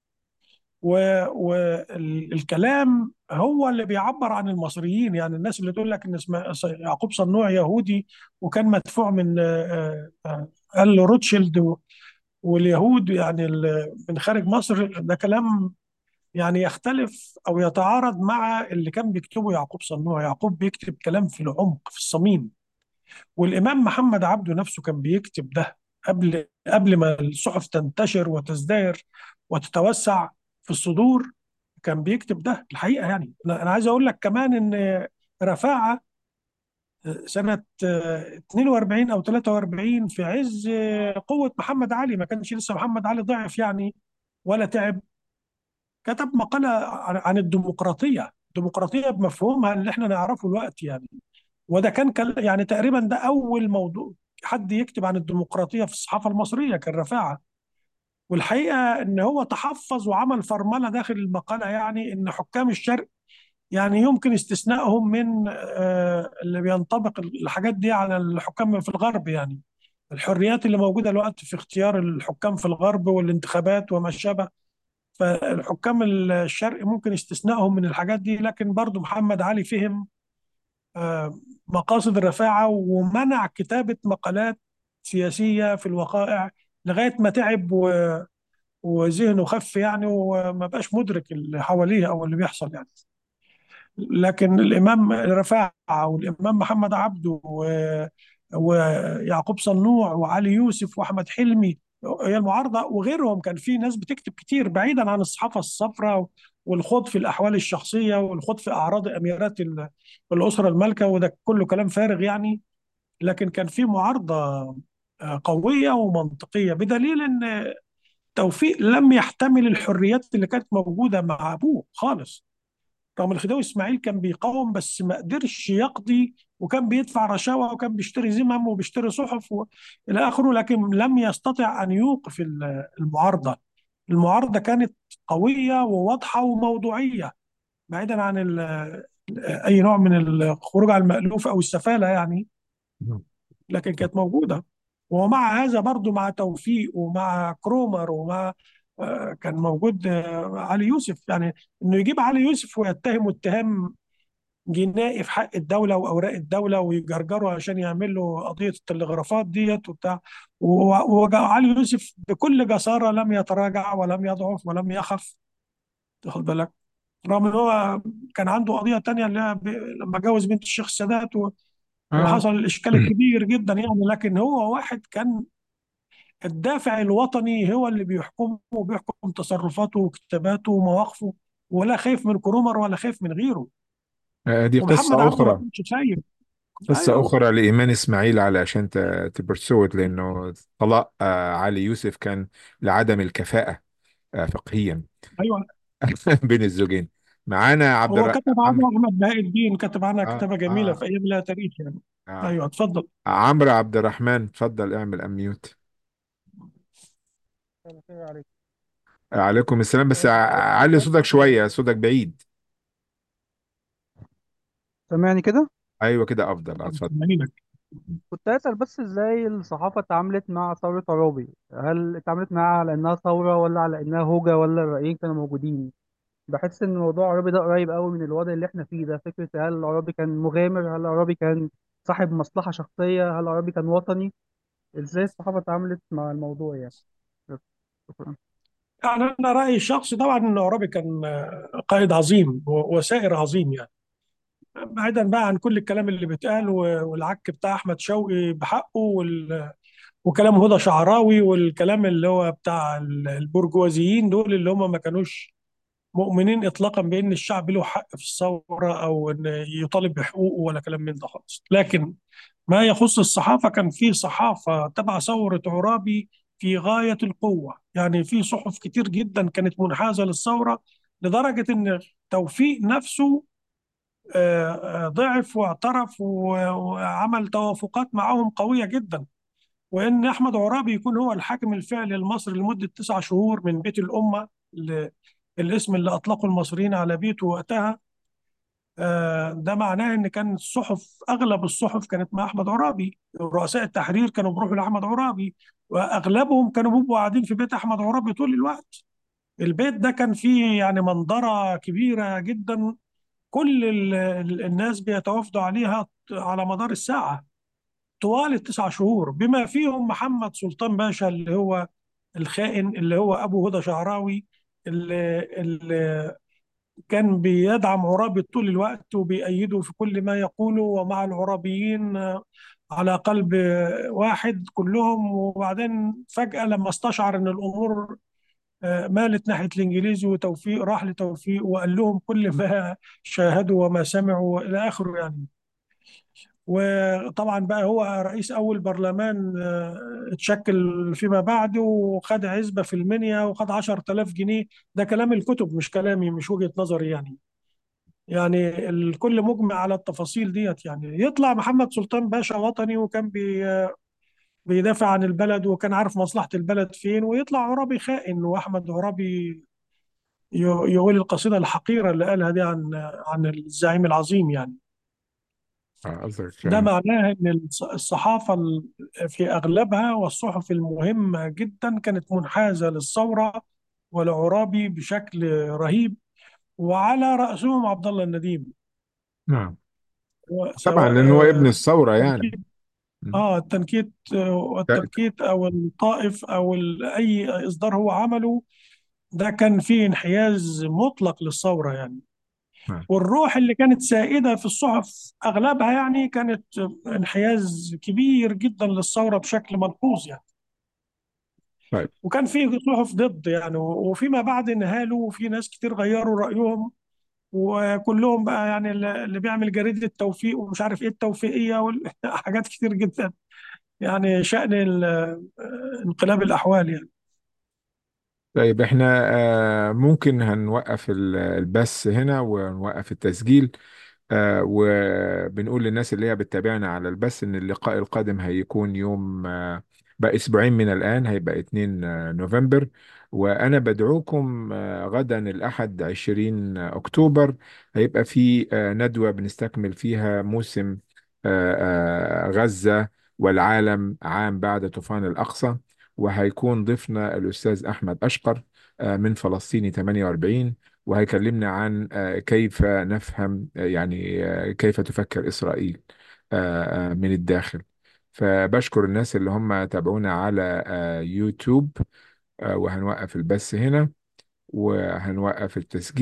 والكلام هو اللي بيعبر عن المصريين يعني الناس اللي تقول لك ان اسمه يعقوب صنوع يهودي وكان مدفوع من آه، آه، قال روتشيلد و- واليهود يعني ال- من خارج مصر ده كلام يعني يختلف او يتعارض مع اللي كان بيكتبه يعقوب صنوع يعقوب بيكتب كلام في العمق في الصميم والامام محمد عبده نفسه كان بيكتب ده قبل قبل ما الصحف تنتشر وتزدهر وتتوسع في الصدور كان بيكتب ده الحقيقه يعني انا أنا عايز اقول لك كمان ان رفاعه سنه آه، 42 او 43 في عز آه، قوه محمد علي ما كانش لسه محمد علي ضعف يعني ولا تعب كتب مقاله عن عن الديمقراطيه الديمقراطيه بمفهومها اللي احنا نعرفه الوقت يعني وده كان كان- يعني تقريبا ده اول موضوع حد يكتب عن الديمقراطيه في الصحافه المصريه كان رفاعه والحقيقه ان هو تحفظ وعمل فرمله داخل المقاله يعني ان حكام الشرق يعني يمكن استثنائهم من آه، اللي بينطبق الحاجات دي على الحكام في الغرب يعني الحريات اللي موجوده الوقت في اختيار الحكام في الغرب والانتخابات وما شابه فالحكام الشرق ممكن استثنائهم من الحاجات دي لكن برضو محمد علي فهم آه، مقاصد الرفاعة ومنع كتابة مقالات سياسية في الوقائع لغاية ما تعب و- وذهنه خف يعني وما بقاش مدرك اللي حواليه او اللي بيحصل يعني لكن الامام رفاعه والامام محمد عبده و- ويعقوب صنوع وعلي يوسف واحمد حلمي هي المعارضه وغيرهم كان في ناس بتكتب كتير بعيدا عن الصحافه الصفراء والخوض في الاحوال الشخصيه والخوض في اعراض اميرات ال- الاسره المالكه وده كله كلام فارغ يعني لكن كان في معارضه آه، قويه ومنطقيه بدليل ان توفيق لم يحتمل الحريات اللي كانت موجوده مع ابوه خالص رغم الخديوي اسماعيل كان بيقاوم بس ما قدرش يقضي وكان بيدفع رشاوى وكان بيشتري زمم وبيشتري صحف و... الى اخره لكن لم يستطع ان يوقف ال- المعارضه المعارضه كانت قويه وواضحه وموضوعيه بعيدا عن ال... اي نوع من الخروج على المألوف او السفاله يعني لكن كانت موجوده ومع هذا برضو مع توفيق ومع كرومر ومع آه، كان موجود آه، علي يوسف يعني انه يجيب علي يوسف ويتهمه اتهام جنائي في حق الدولة وأوراق الدولة ويجرجروا عشان يعمل له قضية التلغرافات ديت وبتاع و- وعلي يوسف بكل جسارة لم يتراجع ولم يضعف ولم يخف تاخد بالك رغم ان هو كان عنده قضية تانية اللي هي ب- لما جوز بنت الشيخ السادات و- آه. وحصل الإشكال الكبير جدا يعني لكن هو واحد كان الدافع الوطني هو اللي بيحكمه وبيحكم تصرفاته وكتاباته ومواقفه ولا خايف من كرومر ولا خايف من غيره آه، دي ومحمد قصة عبده ما أخرى كانش خايف قصة ايوه أخرى لإيمان إسماعيل على عشان ت- تبرسوت لأنه طلاق آه، علي يوسف كان لعدم الكفاءة آه، فقهيا ايوه بين الزوجين معانا عبد هو الر... كتب عمرو عنها احمد بهاء الدين كتب عنها آه كتابه جميله آه في ايام لها تاريخ يعني آه ايوه اتفضل عمرو عبد الرحمن اتفضل اعمل أميوت الخير عليك عليكم السلام بس ع- آه، علي صوتك شوية صوتك بعيد سامعني كده أيوة كده أفضل اتفضل جميلة. كنت أسأل بس إزاي الصحافة اتعاملت مع ثورة عرابي هل اتعاملت معاها على إنها ثورة ولا على إنها هوجة ولا الرأيين كانوا موجودين بحس إن موضوع عرابي ده قريب قوي من الوضع اللي إحنا فيه ده فكرة هل عرابي كان مغامر هل عرابي كان صاحب مصلحة شخصية هل عرابي كان وطني إزاي الصحافة اتعاملت مع الموضوع يعني بس، شكرا يعني انا رايي الشخصي طبعا ان عرابي كان آه، قائد عظيم و- وسائر عظيم يعني بعيدا بقى عن كل الكلام اللي بيتقال و- والعك بتاع احمد شوقي بحقه وال... وكلام هدى شعراوي والكلام اللي هو بتاع ال- البرجوازيين دول اللي هم ما كانوش مؤمنين اطلاقا بان الشعب له حق في الثوره او ان يطالب بحقوقه ولا كلام من ده خالص لكن ما يخص الصحافه كان في صحافه تبع ثوره عرابي في غايه القوه يعني في صحف كتير جدا كانت منحازه للثوره لدرجه ان توفيق نفسه آه، آه، ضعف واعترف و- وعمل توافقات معهم قويه جدا وان احمد عرابي يكون هو الحاكم الفعلي لمصر لمده تسع شهور من بيت الامه ل- الاسم اللي اطلقه المصريين على بيته وقتها آه، ده معناه ان كان الصحف اغلب الصحف كانت مع احمد عرابي رؤساء التحرير كانوا بيروحوا لاحمد عرابي واغلبهم كانوا بيبقوا قاعدين في بيت احمد عرابي طول الوقت البيت ده كان فيه يعني منظره كبيره جدا كل ال- ال- الناس بيتوافدوا عليها على مدار الساعه طوال التسع شهور بما فيهم محمد سلطان باشا اللي هو الخائن اللي هو ابو هدى شعراوي اللي, اللي كان بيدعم عرابي طول الوقت وبيأيده في كل ما يقوله ومع العرابيين آه، على قلب آه، واحد كلهم وبعدين فجأة لما استشعر ان الامور آه، مالت ناحية الانجليزي وتوفيق راح لتوفيق وقال لهم كل ما شاهدوا وما سمعوا والى اخره يعني وطبعا بقى هو رئيس أول برلمان آه، اتشكل فيما بعد وخد عزبة في المنيا وخد 10000 جنيه ده كلام الكتب مش كلامي مش وجهة نظري يعني يعني الكل مجمع على التفاصيل ديت يعني يطلع محمد سلطان باشا وطني وكان بي بيدافع عن البلد وكان عارف مصلحة البلد فين ويطلع عرابي خائن وأحمد عرابي ي- يقول القصيدة الحقيرة اللي قالها دي عن عن الزعيم العظيم يعني آه، قصدك ده آه، معناه ان الص- الصحافه ال- في اغلبها والصحف المهمه جدا كانت منحازه للثوره والعرابي بشكل رهيب وعلى راسهم عبد الله النديم نعم طبعا سواء لأنه هو ابن الثورة كان يعني في م. اه التنكيت آه، والتبكيت او الطائف او ال- اي اصدار هو عمله ده كان فيه انحياز مطلق للثوره يعني نعم. والروح اللي كانت سائده في الصحف اغلبها يعني كانت انحياز كبير جدا للثوره بشكل ملحوظ يعني طيب وكان في صحف ضد يعني وفيما بعد انهالوا وفي ناس كتير غيروا رايهم وكلهم بقى يعني اللي بيعمل جريدة التوفيق ومش عارف ايه التوفيقية وحاجات كتير جدا يعني شأن ال- انقلاب الأحوال يعني طيب احنا آه، ممكن هنوقف ال- البث هنا ونوقف التسجيل آه، وبنقول للناس اللي هي بتتابعنا على البث ان اللقاء القادم هيكون يوم آه، بقى اسبوعين من الان هيبقى 2 آه، نوفمبر وانا بدعوكم آه، غدا الاحد 20 اكتوبر هيبقى في آه، ندوة بنستكمل فيها موسم آه، آه، غزة والعالم عام بعد طوفان الأقصى وهيكون ضيفنا الأستاذ أحمد أشقر آه، من فلسطيني 48 وهيكلمنا عن آه، كيف نفهم آه، يعني آه، كيف تفكر إسرائيل آه، آه، من الداخل فبشكر الناس اللي هم تابعونا على آه، يوتيوب آه، وهنوقف البث هنا وهنوقف التسجيل